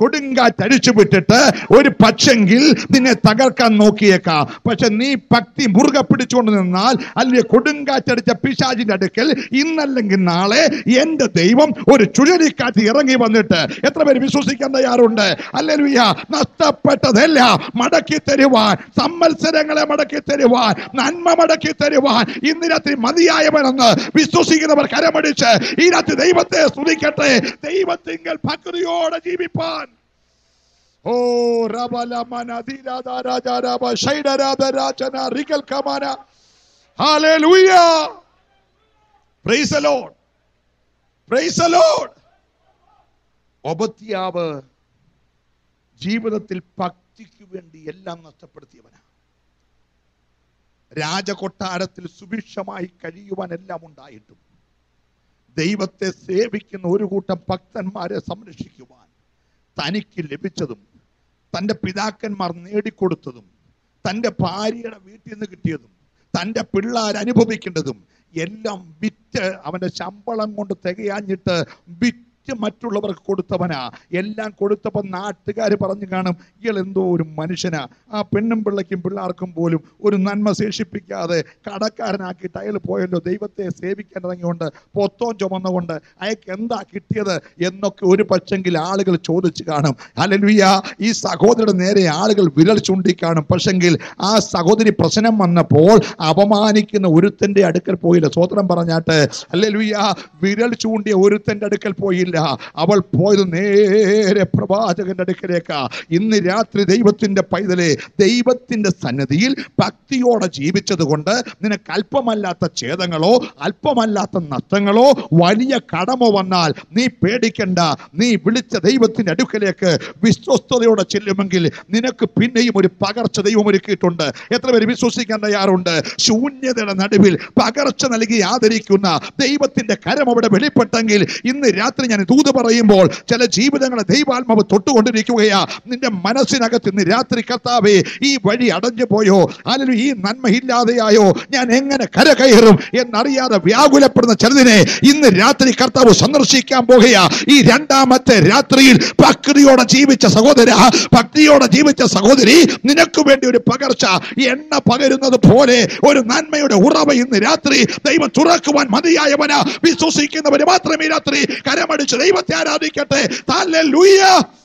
കൊടുങ്കാറ്റ് അടിച്ചു വിട്ടിട്ട് ഒരു പക്ഷെങ്കിൽ നിന്നെ തകർക്കാൻ നോക്കിയേക്കാം പക്ഷെ നീ ഭക്തി മുറുകെ പിടിച്ചുകൊണ്ട് നിന്നാൽ അല്ലെങ്കിൽ കൊടുങ്കാറ്റടിച്ച പിശാചിന്റെ അടുക്കൽ ഇന്നല്ലെങ്കിൽ നാളെ എന്റെ ദൈവം ഒരു ചുഴലിക്കാറ്റ് ഇറങ്ങി വന്നിട്ട് എത്ര പേര് വിശ്വസിക്കാൻ തയ്യാറുണ്ട് അല്ലെങ്കിൽ നഷ്ടപ്പെട്ടതെല്ലാം മടക്കി തരുവാൻ സമ്മത്സരങ്ങളെ മടക്കി തരുവാൻ നന്മ മടക്കി തരുവാൻ ഇന്ന് രാത്രി മതിയായവനെന്ന് വിശ്വസിക്കുന്നവർ കരമടിച്ച് ഈ രാത്രി ദൈവത്തെ സ്തുതിക്കട്ടെ ദൈവത്തിങ്കൽ ഭക്തിയോടെ ജീവിപ്പാൻ ഓ റബലമന ധീരാദ രാജ രബ ശൈഡരാദ രാജന റികൽ കമാന hallelujah praise the Lord praise the Lord ഒബത്യാവ് ജീവിതത്തിൽ ഭക്തിക്ക് വേണ്ടി എല്ലാം നഷ്ടപ്പെടുത്തിയവനാ രാജകൊട്ടാരത്തിൽ സുഭിക്ഷമായി കഴിയുവാൻ എല്ലാം ഉണ്ടായിട്ടും ദൈവത്തെ സേവിക്കുന്ന ഒരു കൂട്ടം ഭക്തന്മാരെ സംരക്ഷിക്കുവാൻ തനിക്ക് ലഭിച്ചതും തൻ്റെ പിതാക്കന്മാർ നേടിക്കൊടുത്തതും തൻ്റെ ഭാര്യയുടെ വീട്ടിൽ നിന്ന് കിട്ടിയതും തൻ്റെ പിള്ളേർ അനുഭവിക്കേണ്ടതും എല്ലാം വിറ്റ് അവന്റെ ശമ്പളം കൊണ്ട് തികയാഞ്ഞിട്ട് വിറ്റ് മറ്റുള്ളവർക്ക് കൊടുത്തവനാ എല്ലാം കൊടുത്തപ്പോൾ നാട്ടുകാർ പറഞ്ഞു കാണും ഇയാൾ എന്തോ ഒരു മനുഷ്യനാ ആ പെണ്ണും പിള്ളയ്ക്കും പിള്ളേർക്കും പോലും ഒരു നന്മ ശേഷിപ്പിക്കാതെ കടക്കാരനാക്കിയിട്ട് അയാൾ പോയല്ലോ ദൈവത്തെ സേവിക്കാൻ ഇറങ്ങിക്കൊണ്ട് പൊത്തോം ചുമന്നുകൊണ്ട് അയാൾക്ക് എന്താ കിട്ടിയത് എന്നൊക്കെ ഒരു പക്ഷെങ്കിൽ ആളുകൾ ചോദിച്ചു കാണും അല്ലെലുയ്യ ഈ സഹോദരിയുടെ നേരെ ആളുകൾ വിരൽ ചൂണ്ടിക്കാണും പക്ഷെങ്കിൽ ആ സഹോദരി പ്രശ്നം വന്നപ്പോൾ അപമാനിക്കുന്ന ഒരുത്തന്റെ അടുക്കൽ പോയില്ല സ്വോത്രം പറഞ്ഞാട്ട് അല്ലെലുയ്യ വിരൽ ചൂണ്ടിയ ഒരുത്തന്റെ അടുക്കൽ പോയില്ല അവൾ പോയത് നേരെ പ്രവാചകന്റെ അടുക്കലേക്കാ ഇന്ന് രാത്രി ദൈവത്തിന്റെ പൈതലെ ദൈവത്തിന്റെ സന്നദ്ധിയിൽ ഭക്തിയോടെ ജീവിച്ചത് കൊണ്ട് നിനക്ക് അല്പമല്ലാത്ത ഛേദങ്ങളോ അല്പമല്ലാത്ത നഷ്ടങ്ങളോ വലിയ കടമോ വന്നാൽ നീ പേടിക്കണ്ട നീ വിളിച്ച ദൈവത്തിന്റെ അടുക്കലേക്ക് വിശ്വസ്തയോടെ ചെല്ലുമെങ്കിൽ നിനക്ക് പിന്നെയും ഒരു പകർച്ച ദൈവം ഒരുക്കിയിട്ടുണ്ട് എത്ര പേര് വിശ്വസിക്കാൻ തയ്യാറുണ്ട് ശൂന്യതയുടെ നടുവിൽ പകർച്ച നൽകി ആദരിക്കുന്ന ദൈവത്തിന്റെ കരം അവിടെ വെളിപ്പെട്ടെങ്കിൽ ഇന്ന് രാത്രി ഞാൻ ദൂത് പറയുമ്പോൾ ചില ജീവിതങ്ങളെ ദൈവാത്മാവ് തൊട്ടുകൊണ്ടിരിക്കുകയാ നിന്റെ മനസ്സിനകത്ത് ഇന്ന് രാത്രി കർത്താവേ ഈ വഴി അടഞ്ഞു പോയോ അല്ലെങ്കിൽ ഈ നന്മ ഇല്ലാതെയായോ ഞാൻ എങ്ങനെ കരകയറും എന്നറിയാതെ വ്യാകുലപ്പെടുന്ന ചിലതിനെ ഇന്ന് രാത്രി കർത്താവ് സന്ദർശിക്കാൻ പോകുകയാ ഈ രണ്ടാമത്തെ രാത്രിയിൽ ഭക്തിയോടെ ജീവിച്ച സഹോദര ഭക്തിയോടെ ജീവിച്ച സഹോദരി നിനക്ക് വേണ്ടി ഒരു പകർച്ച എണ്ണ പകരുന്നത് പോലെ ഒരു നന്മയുടെ ഉറവ ഇന്ന് രാത്രി ദൈവം തുറക്കുവാൻ മതിയായവന വിശ്വസിക്കുന്നവര് മാത്രമേ ഈ രാത്രി കരമടിച്ച് ദൈവത്തെ ആരാധിക്കട്ടെ ഹല്ലേലൂയ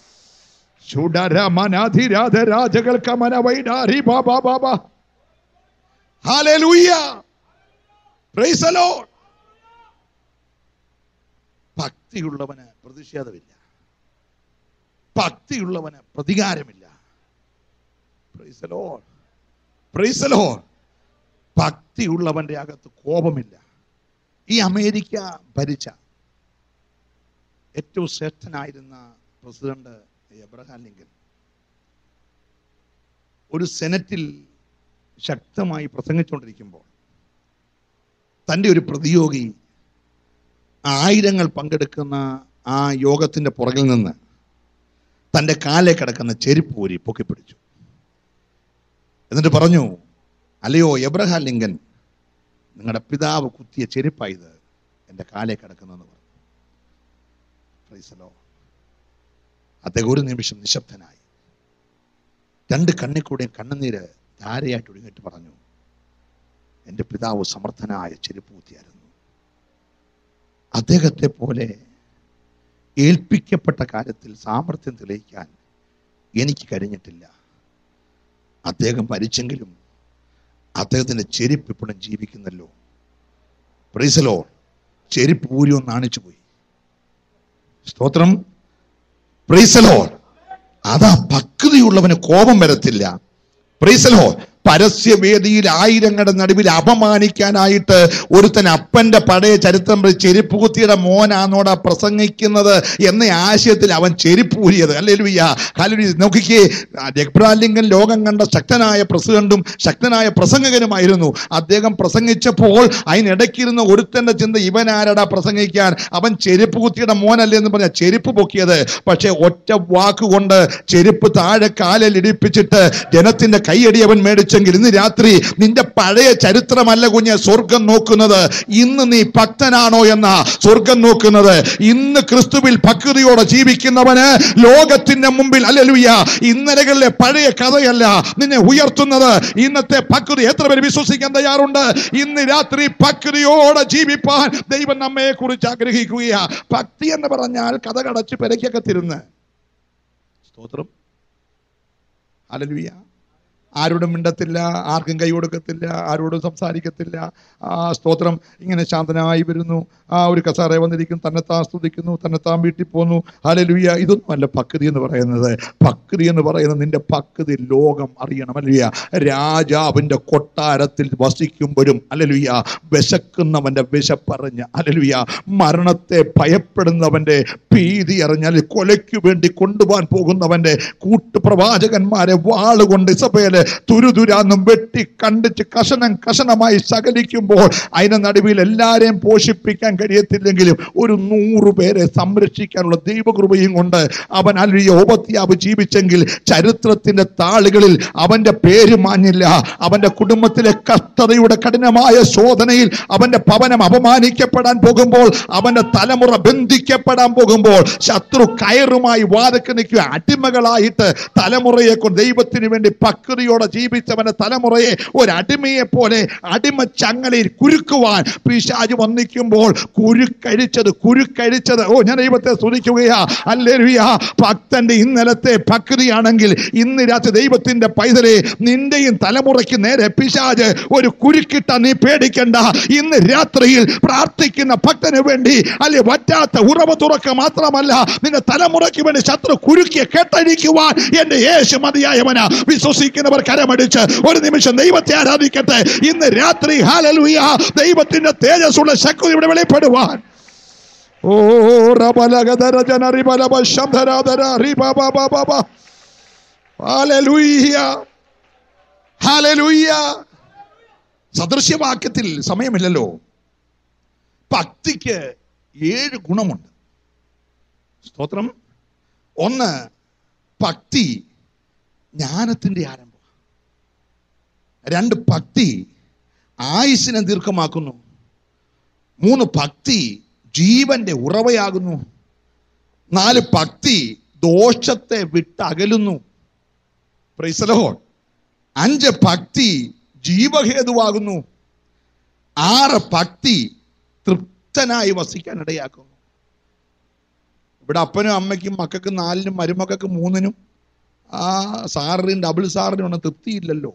ചുടരമനാധിരാധ രാജകൾക്ക് മനവൈഡാരി ബാബാ ബാബാ ഹല്ലേലൂയ പ്രൈസ് ദി ലോർഡ് ഭക്തിയുള്ളവന് പ്രതിഷേധമില്ല ഭക്തിയുള്ളവന് പ്രതികാരമില്ല praise the Lord praise the Lord ഭക്തിയുള്ളവന്റെ അകത്ത് കോപമില്ല ഈ അമേരിക്ക ഭരിച്ച ഏറ്റവും ശ്രേഷ്ഠനായിരുന്ന പ്രസിഡന്റ് എബ്രഹാം ലിങ്കൻ ഒരു സെനറ്റിൽ ശക്തമായി പ്രസംഗിച്ചുകൊണ്ടിരിക്കുമ്പോൾ തൻ്റെ ഒരു പ്രതിയോഗി ആയിരങ്ങൾ പങ്കെടുക്കുന്ന ആ യോഗത്തിന്റെ പുറകിൽ നിന്ന് തൻ്റെ കാലെ കിടക്കുന്ന ചെരുപ്പ് ഊരി പൊക്കിപ്പിടിച്ചു എന്നിട്ട് പറഞ്ഞു അല്ലയോ എബ്രഹാം ലിങ്കൻ നിങ്ങളുടെ പിതാവ് കുത്തിയ ചെരുപ്പായത് എൻ്റെ കാലെ കിടക്കുന്നെന്ന് പറഞ്ഞു Praise the Lord. അദ്ദേഹം ഒരു നിമിഷം നിശബ്ദനായി രണ്ട് കണ്ണിൽ കൂടെയും കണ്ണുനീര് ധാരയായിട്ട് ഒഴുങ്ങിയിട്ട് പറഞ്ഞു എൻ്റെ പിതാവ് സമർത്ഥനായ ചെരുപ്പ് കുത്തിയായിരുന്നു അദ്ദേഹത്തെ പോലെ ഏൽപ്പിക്കപ്പെട്ട കാര്യത്തിൽ സാമർത്ഥ്യം തെളിയിക്കാൻ എനിക്ക് കഴിഞ്ഞിട്ടില്ല അദ്ദേഹം മരിച്ചെങ്കിലും അദ്ദേഹത്തിന്റെ ചെരുപ്പ് ഇപ്പോഴും ജീവിക്കുന്നല്ലോ പ്രീസലോ ചെരുപ്പ് ഊരി ഒന്ന് നാണിച്ചു പോയി സ്തോത്രം പ്രീസലോ അതാ ഭക്തിയുള്ളവന് കോപം വരത്തില്ല പ്രീസലോ പരസ്യവേദിയിൽ ആയിരങ്ങളുടെ നടുവിൽ അപമാനിക്കാനായിട്ട് ഒരുത്തൻ അപ്പന്റെ പഴയ ചരിത്രം പറയും, ചെരുപ്പ് കുത്തിയുടെ മോനാന്നോടാ പ്രസംഗിക്കുന്നത് എന്ന ആശയത്തിൽ അവൻ ചെരുപ്പ് ഊരിയത് അല്ലേലുയ്യ ഹല്ലേലൂയ നോക്കിക്കേ ജഗ്ബ്രാലിംഗൻ ലോകം കണ്ട ശക്തനായ പ്രസിഡന്റും ശക്തനായ പ്രസംഗകനുമായിരുന്നു അദ്ദേഹം പ്രസംഗിച്ചപ്പോൾ അതിനിടയ്ക്കിരുന്ന ഒരുത്തന്റെ ചിന്ത ഇവനാരടാ പ്രസംഗിക്കാൻ അവൻ ചെരുപ്പ് കുത്തിയുടെ മോനല്ലേ എന്ന് പറഞ്ഞ ചെരുപ്പ് പൊക്കിയത് പക്ഷെ ഒറ്റ വാക്കുകൊണ്ട് ചെരുപ്പ് താഴെ കാലിൽ ഇടിപ്പിച്ചിട്ട് ജനത്തിന്റെ കൈയടി അവൻ മേടിച്ചു ലഭിച്ചെങ്കിൽ ഇന്ന് രാത്രി നിന്റെ പഴയ ചരിത്രമല്ല കുഞ്ഞ് സ്വർഗം നോക്കുന്നത് ഇന്ന് നീ ഭക്തനാണോ എന്ന സ്വർഗം നോക്കുന്നത് ഇന്ന് ക്രിസ്തുവിൽ ഭക്തിയോടെ ജീവിക്കുന്നവന് ലോകത്തിന്റെ മുമ്പിൽ അല്ലലുയ്യ ഇന്നലകളിലെ പഴയ കഥയല്ല നിന്നെ ഉയർത്തുന്നത് ഇന്നത്തെ ഭക്തി എത്ര പേര് വിശ്വസിക്കാൻ തയ്യാറുണ്ട് ഇന്ന് രാത്രി ഭക്തിയോടെ ജീവിപ്പാൻ ദൈവം നമ്മെ കുറിച്ച് ആഗ്രഹിക്കുകയാ ഭക്തി എന്ന് പറഞ്ഞാൽ കഥ കടച്ച് പെരയ്ക്കൊക്കെ തിരുന്ന് സ്തോത്രം അലലുയ്യ ആരോടും മിണ്ടത്തില്ല ആർക്കും കൈ കൊടുക്കത്തില്ല ആരോടും സംസാരിക്കത്തില്ല ആ സ്തോത്രം ഇങ്ങനെ ശാന്തനായി വരുന്നു ആ ഒരു കസാറെ വന്നിരിക്കും തന്നെത്താൻ സ്തുതിക്കുന്നു തന്നെത്താൻ വീട്ടിൽ പോന്നു ഹലലുയ്യ ഇതൊന്നുമല്ല പക്തി എന്ന് പറയുന്നത് പക്തി എന്ന് പറയുന്നത് നിന്റെ പക്തി ലോകം അറിയണം അല്ലയ്യ രാജാവിന്റെ കൊട്ടാരത്തിൽ വസിക്കുമ്പോഴും അല്ലലുയ്യ വിശക്കുന്നവന്റെ വിശപ്പറിഞ്ഞ് അല്ലലുയ്യ മരണത്തെ ഭയപ്പെടുന്നവന്റെ ഭീതി അറിഞ്ഞാൽ കൊലയ്ക്ക് വേണ്ടി കൊണ്ടുപോകാൻ പോകുന്നവന്റെ കൂട്ടുപ്രവാചകന്മാരെ വാളുകൊണ്ട് ഇസബേല് തുരുതുരാന്നും വെട്ടി കണ്ടിച്ച് കഷണം കഷണമായി ശകലിക്കുമ്പോൾ അതിന്റെ നടുവിൽ എല്ലാരെയും പോഷിപ്പിക്കാൻ കഴിയത്തില്ലെങ്കിലും ഒരു നൂറ് പേരെ സംരക്ഷിക്കാനുള്ള ദൈവകൃപയും കൊണ്ട് അവൻ അല്ലിയ ഓപത്യാവ് ജീവിച്ചെങ്കിൽ ചരിത്രത്തിന്റെ താളുകളിൽ അവന്റെ പേര് മാഞ്ഞില്ല അവന്റെ കുടുംബത്തിലെ കഷ്ടതയുടെ കഠിനമായ ശോധനയിൽ അവന്റെ ഭവനം അപമാനിക്കപ്പെടാൻ പോകുമ്പോൾ അവന്റെ തലമുറ ബന്ധിക്കപ്പെടാൻ പോകുമ്പോൾ ശത്രു കയറുമായി വാദക്ക് നിൽക്കുക അടിമകളായിട്ട് തലമുറയെ കൊണ്ട് ദൈവത്തിന് വേണ്ടി പക്വതയോടെ ജീവിച്ചവന്റെ തലമുറയെ ഒരു അടിമയെ പോലെ അടിമ ചങ്ങലയിൽ കുരുക്കുവാൻ പിശാജ് വന്നിക്കുമ്പോൾ കുരുക്കഴിച്ചത് കുരുക്കഴിച്ചത് ഓ ഞാൻ ദൈവത്തെ സ്തുതിക്കുകയാ അല്ലേലുയാ ഭക്തന്റെ ഇന്നലത്തെ ഭക്തിയാണെങ്കിൽ ഇന്ന് രാത്രി ദൈവത്തിന്റെ പൈതലെ നിന്റെയും തലമുറയ്ക്ക് നേരെ പിശാജ് ഒരു കുരുക്കിട്ട നീ പേടിക്കണ്ട ഇന്ന് രാത്രിയിൽ പ്രാർത്ഥിക്കുന്ന ഭക്തന് വേണ്ടി അല്ലെ വറ്റാത്ത ഉറവ് തുറക്ക മാത്രമല്ല നിന്റെ തലമുറയ്ക്ക് വേണ്ടി ശത്രു കുരുക്കിയെ കേട്ടഴിക്കുവാൻ എന്റെ യേശു മതിയായവനാ വിശ്വസിക്കുന്നവർ കരമടിച്ച് ഒരു നിമിഷം ദൈവത്തെ ആരാധിക്കട്ടെ ഇന്ന് രാത്രി ഹാലലുയ ദൈവത്തിന്റെ തേജസ്സുള്ള ശക്തി ഇവിടെ വെളിപ്പെടുവാൻ ഓ റബലഗദര ജനറിബലബ ശംധരാധര റിബബബബബ ഹാലലുയ്യ ഹാലലുയ്യ സദൃശ്യവാക്യത്തിൽ സമയമില്ലല്ലോ ഭക്തിക്ക് ഏഴ് ഗുണമുണ്ട് സ്തോത്രം ഒന്ന് ഭക്തി ജ്ഞാനത്തിന്റെ ആരംഭം രണ്ട് ഭക്തി ആയുസിനെ ദീർഘമാക്കുന്നു മൂന്ന് ഭക്തി ജീവന്റെ ഉറവയാകുന്നു നാല് ഭക്തി ദോഷത്തെ വിട്ടകലുന്നു പ്രൈസലോ അഞ്ച് ഭക്തി ജീവഹേതുവാകുന്നു ആറ് ഭക്തി തൃപ്തനായി വസിക്കാൻ ഇടയാക്കുന്നു ഇവിടെ അപ്പനും അമ്മയ്ക്കും മക്കൾക്കും നാലിനും മരുമക്കൾക്ക് മൂന്നിനും ആ സാറിനും ഡബിൾ സാറിനും ഒന്നും തൃപ്തിയില്ലല്ലോ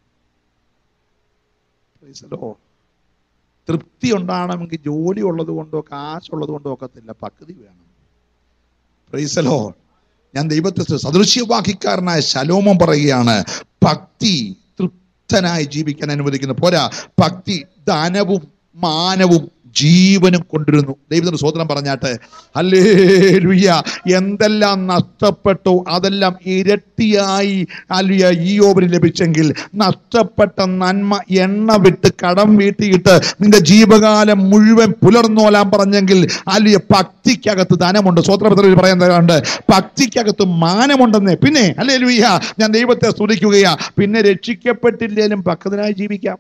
Praise the Lord. തൃപ്തി ഉണ്ടാകണമെങ്കിൽ ജോലി ഉള്ളത് കൊണ്ടോ കാശുള്ളത് കൊണ്ടോ ഒക്കത്തില്ല പക്തി വേണം പ്രൈസലോ ഞാൻ ദൈവത്തെ സദൃശ്യവാക്കിക്കാരനായ ശലോമം പറയുകയാണ് ഭക്തി തൃപ്തനായി ജീവിക്കാൻ അനുവദിക്കുന്നു പോരാ ഭക്തി ധനവും മാനവും ജീവനും കൊണ്ടിരുന്നു ദൈവത്തിന് സ്വതന്ത്രം പറഞ്ഞാട്ട് അല്ലേ എന്തെല്ലാം നഷ്ടപ്പെട്ടു അതെല്ലാം ഇരട്ടിയായി അല്ലിയ ഈ ഓവറിൽ ലഭിച്ചെങ്കിൽ നഷ്ടപ്പെട്ട നന്മ എണ്ണ വിട്ട് കടം വീട്ടിയിട്ട് നിന്റെ ജീവകാലം മുഴുവൻ പുലർന്നോലാൻ പറഞ്ഞെങ്കിൽ അല്ലിയ ഭക്തിക്കകത്ത് ധനമുണ്ട് സ്വത്രപത്രത്തിൽ പറയാൻ തരാണ്ട് ഭക്തിക്കകത്ത് മാനമുണ്ടെന്നേ പിന്നെ അല്ലേ ലുയ്യ ഞാൻ ദൈവത്തെ സ്തുതിക്കുകയാ പിന്നെ രക്ഷിക്കപ്പെട്ടില്ലേലും ഭക്തനായി ജീവിക്കാം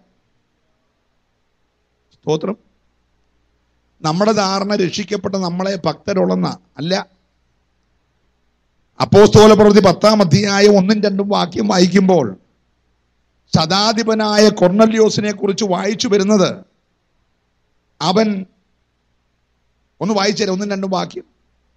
സ്തോത്രം നമ്മുടെ ധാരണ രക്ഷിക്കപ്പെട്ട നമ്മളെ ഭക്തരുള്ളെന്ന അല്ല അപ്പോസ്തോല പ്രവൃത്തി പത്താം അധ്യായം ഒന്നും രണ്ടും വാക്യം വായിക്കുമ്പോൾ ശതാധിപനായ കൊർണല്യോസിനെ കുറിച്ച് വായിച്ചു വരുന്നത് അവൻ ഒന്ന് വായിച്ചേരെ ഒന്നും രണ്ടും വാക്യം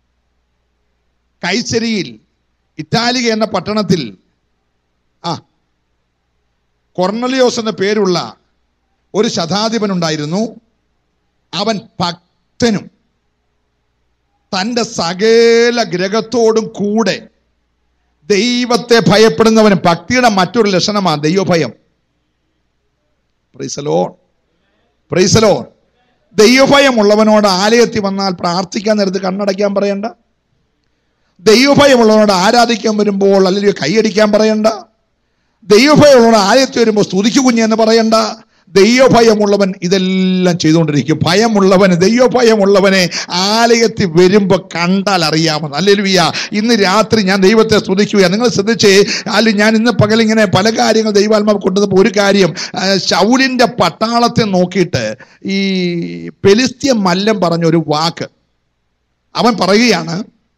കൈസരിയിൽ ഇറ്റാലിക എന്ന പട്ടണത്തിൽ ആ കൊർണലിയോസ് എന്ന പേരുള്ള ഒരു ശതാധിപൻ ഉണ്ടായിരുന്നു അവൻ ഭക്തനും തൻ്റെ സകല ഗ്രഹത്തോടും കൂടെ ദൈവത്തെ ഭയപ്പെടുന്നവനും ഭക്തിയുടെ മറ്റൊരു ലക്ഷണമാണ് ദൈവഭയം പ്രൈസലോ പ്രൈസലോ ദൈവഭയമുള്ളവനോട് ആലയത്തിൽ വന്നാൽ പ്രാർത്ഥിക്കാൻ നേരത്ത് കണ്ണടയ്ക്കാൻ പറയണ്ട ദൈവഭയമുള്ളവനോട് ആരാധിക്കാൻ വരുമ്പോൾ അല്ലെങ്കിൽ കൈയടിക്കാൻ പറയണ്ട ദൈവഭയമുള്ളവനോട് ആലയത്തിൽ വരുമ്പോൾ സ്തുതിക്കു കുഞ്ഞെന്ന് പറയണ്ട ദൈവഭയമുള്ളവൻ ഇതെല്ലാം ചെയ്തുകൊണ്ടിരിക്കും ഭയമുള്ളവന് ദൈവഭയമുള്ളവനെ ആലയത്തിൽ വരുമ്പോൾ കണ്ടാൽ അറിയാമെന്ന് അല്ലെലുയ്യ ഇന്ന് രാത്രി ഞാൻ ദൈവത്തെ സ്തുതിക്കുക നിങ്ങൾ ശ്രദ്ധിച്ചേ അല്ല ഞാൻ ഇന്ന് പകലിങ്ങനെ പല കാര്യങ്ങൾ ദൈവാത്മാവ് കൊണ്ടുവന്നപ്പോൾ ഒരു കാര്യം ആ, ശൗലിന്റെ പട്ടാളത്തെ നോക്കിയിട്ട് ഈ പെലിസ്ത്യ മല്ലം പറഞ്ഞ ഒരു വാക്ക് അവൻ പറയുകയാണ്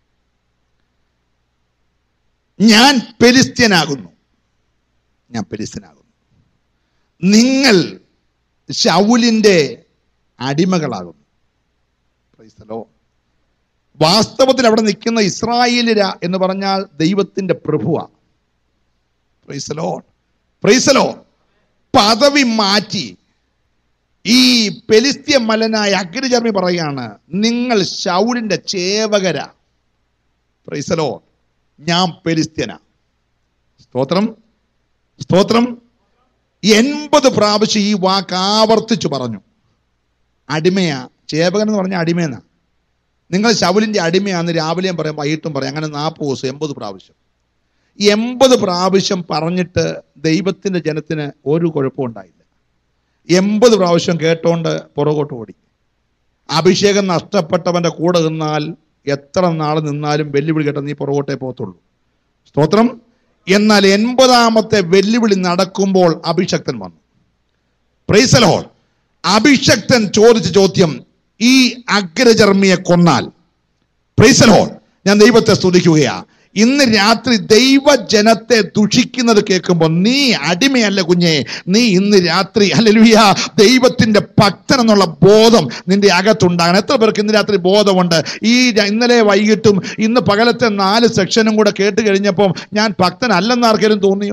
ഞാൻ പെലിസ്ത്യനാകുന്നു ഞാൻ പെലിസ്ത്യനാകുന്നു നിങ്ങൾ ശൗലിന്റെ അടിമകളാകുന്നു Praise the Lord. വാസ്തവത്തിൽ അവിടെ നിൽക്കുന്ന ഇസ്രായേലിര എന്ന് പറഞ്ഞാൽ ദൈവത്തിന്റെ പ്രഭുവാ പ്രൈസലോ പ്രൈസലോ പദവി മാറ്റി ഈ പെലിസ്ത്യ മലനായ അഗ്രചർമ്മി പറയുകയാണ് നിങ്ങൾ ശൗലിന്റെ ചേവകര പ്രൈസലോ ഞാൻ പെലിസ്ത്യന സ്തോത്രം സ്തോത്രം എൺപത് പ്രാവശ്യം ഈ വാക്ക് ആവർത്തിച്ചു പറഞ്ഞു അടിമയാ ചേവകൻ എന്ന് പറഞ്ഞ അടിമയെന്നാ നിങ്ങൾ ശൗലിന്റെ അടിമയാന്ന് രാവിലെയും പറയാം വൈകിട്ടും പറയാം അങ്ങനെ നാൽപ്പത് ദിവസം എൺപത് പ്രാവശ്യം എൺപത് പ്രാവശ്യം പറഞ്ഞിട്ട് ദൈവത്തിന്റെ ജനത്തിന് ഒരു കുഴപ്പവും ഉണ്ടായില്ല എൺപത് പ്രാവശ്യം കേട്ടോണ്ട് പുറകോട്ട് ഓടി അഭിഷേകം നഷ്ടപ്പെട്ടവന്റെ കൂടെ നിന്നാൽ എത്ര നാൾ നിന്നാലും വെല്ലുവിളി കേട്ട നീ പുറകോട്ടേ പോകത്തുള്ളൂ സ്തോത്രം എന്നാൽ എൺപതാമത്തെ വെല്ലുവിളി നടക്കുമ്പോൾ അഭിഷക്തൻ വന്നു പ്രൈസലോൾ അഭിഷക്തൻ ചോദിച്ച ചോദ്യം ഈ അഗ്രചർമ്മിയെ കൊന്നാൽ പ്രൈസലോൾ ഞാൻ ദൈവത്തെ സ്തുതിക്കുകയാ ഇന്ന് രാത്രി ദൈവജനത്തെ ദുഷിക്കുന്നത് കേൾക്കുമ്പോൾ നീ അടിമയല്ല കുഞ്ഞെ നീ ഇന്ന് രാത്രി അല്ലേലൂയ ദൈവത്തിന്റെ ഭക്തൻ എന്നുള്ള ബോധം നിന്റെ അകത്തുണ്ടാകണം എത്ര പേർക്ക് ഇന്ന് രാത്രി ബോധമുണ്ട് ഈ ര- ഇന്നലെ വൈകിട്ടും ഇന്ന് പകലത്തെ നാല് സെക്ഷനും കൂടെ കേട്ട് കഴിഞ്ഞപ്പോൾ ഞാൻ ഭക്തനല്ലെന്ന് ആർക്കെങ്കിലും തോന്നിയോ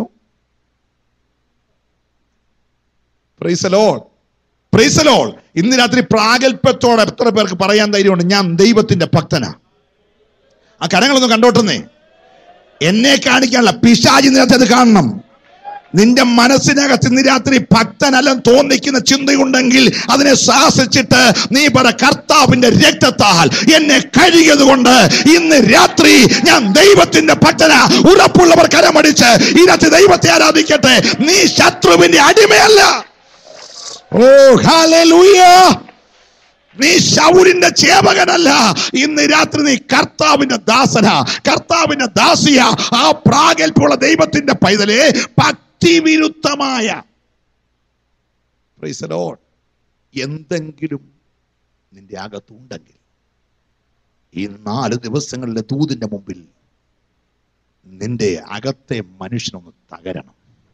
പ്രൈസലോൾ പ്രൈസലോൾ ഇന്ന് രാത്രി പ്രാഗൽഭ്യത്തോടെ എത്ര പേർക്ക് പറയാൻ ധൈര്യമുണ്ട് ഞാൻ ദൈവത്തിന്റെ ഭക്തനാ ആ കരങ്ങളൊന്ന് കണ്ടോട്ടുന്നേ എന്നെ കാണിക്കാനുള്ള പിശാചി നിരത്ത് അത് കാണണം നിന്റെ മനസ്സിനകത്ത് ഇന്ന് രാത്രി ഭക്തനല്ലെന്ന് തോന്നിക്കുന്ന ചിന്തയുണ്ടെങ്കിൽ അതിനെ സാഹസിച്ചിട്ട് നീ പറ കർത്താവിന്റെ രക്തത്താൽ എന്നെ കഴുകിയത് കൊണ്ട് ഇന്ന് രാത്രി ഞാൻ ദൈവത്തിന്റെ ഭക്തന ഉറപ്പുള്ളവർ കരമടിച്ച് ഇതിനകത്ത് ദൈവത്തെ ആരാധിക്കട്ടെ നീ ശത്രുവിന്റെ അടിമയല്ല ഓ ഹാലൂയ നീ ശൗരിന്റെ ചേവകനല്ല ഇന്ന് രാത്രി നീ കർത്താവിന്റെ ദാസന കർത്താവിന്റെ ദാസിയ ആ പ്രാഗൽഭ്യമുള്ള ദൈവത്തിന്റെ പൈതലെ ഭക്തിവിരുദ്ധമായ Praise the Lord. എന്തെങ്കിലും നിന്റെ അകത്തുണ്ടെങ്കിൽ ഈ നാല് ദിവസങ്ങളിലെ ദൂതിന്റെ മുമ്പിൽ നിന്റെ അകത്തെ മനുഷ്യനൊന്ന് തകരണം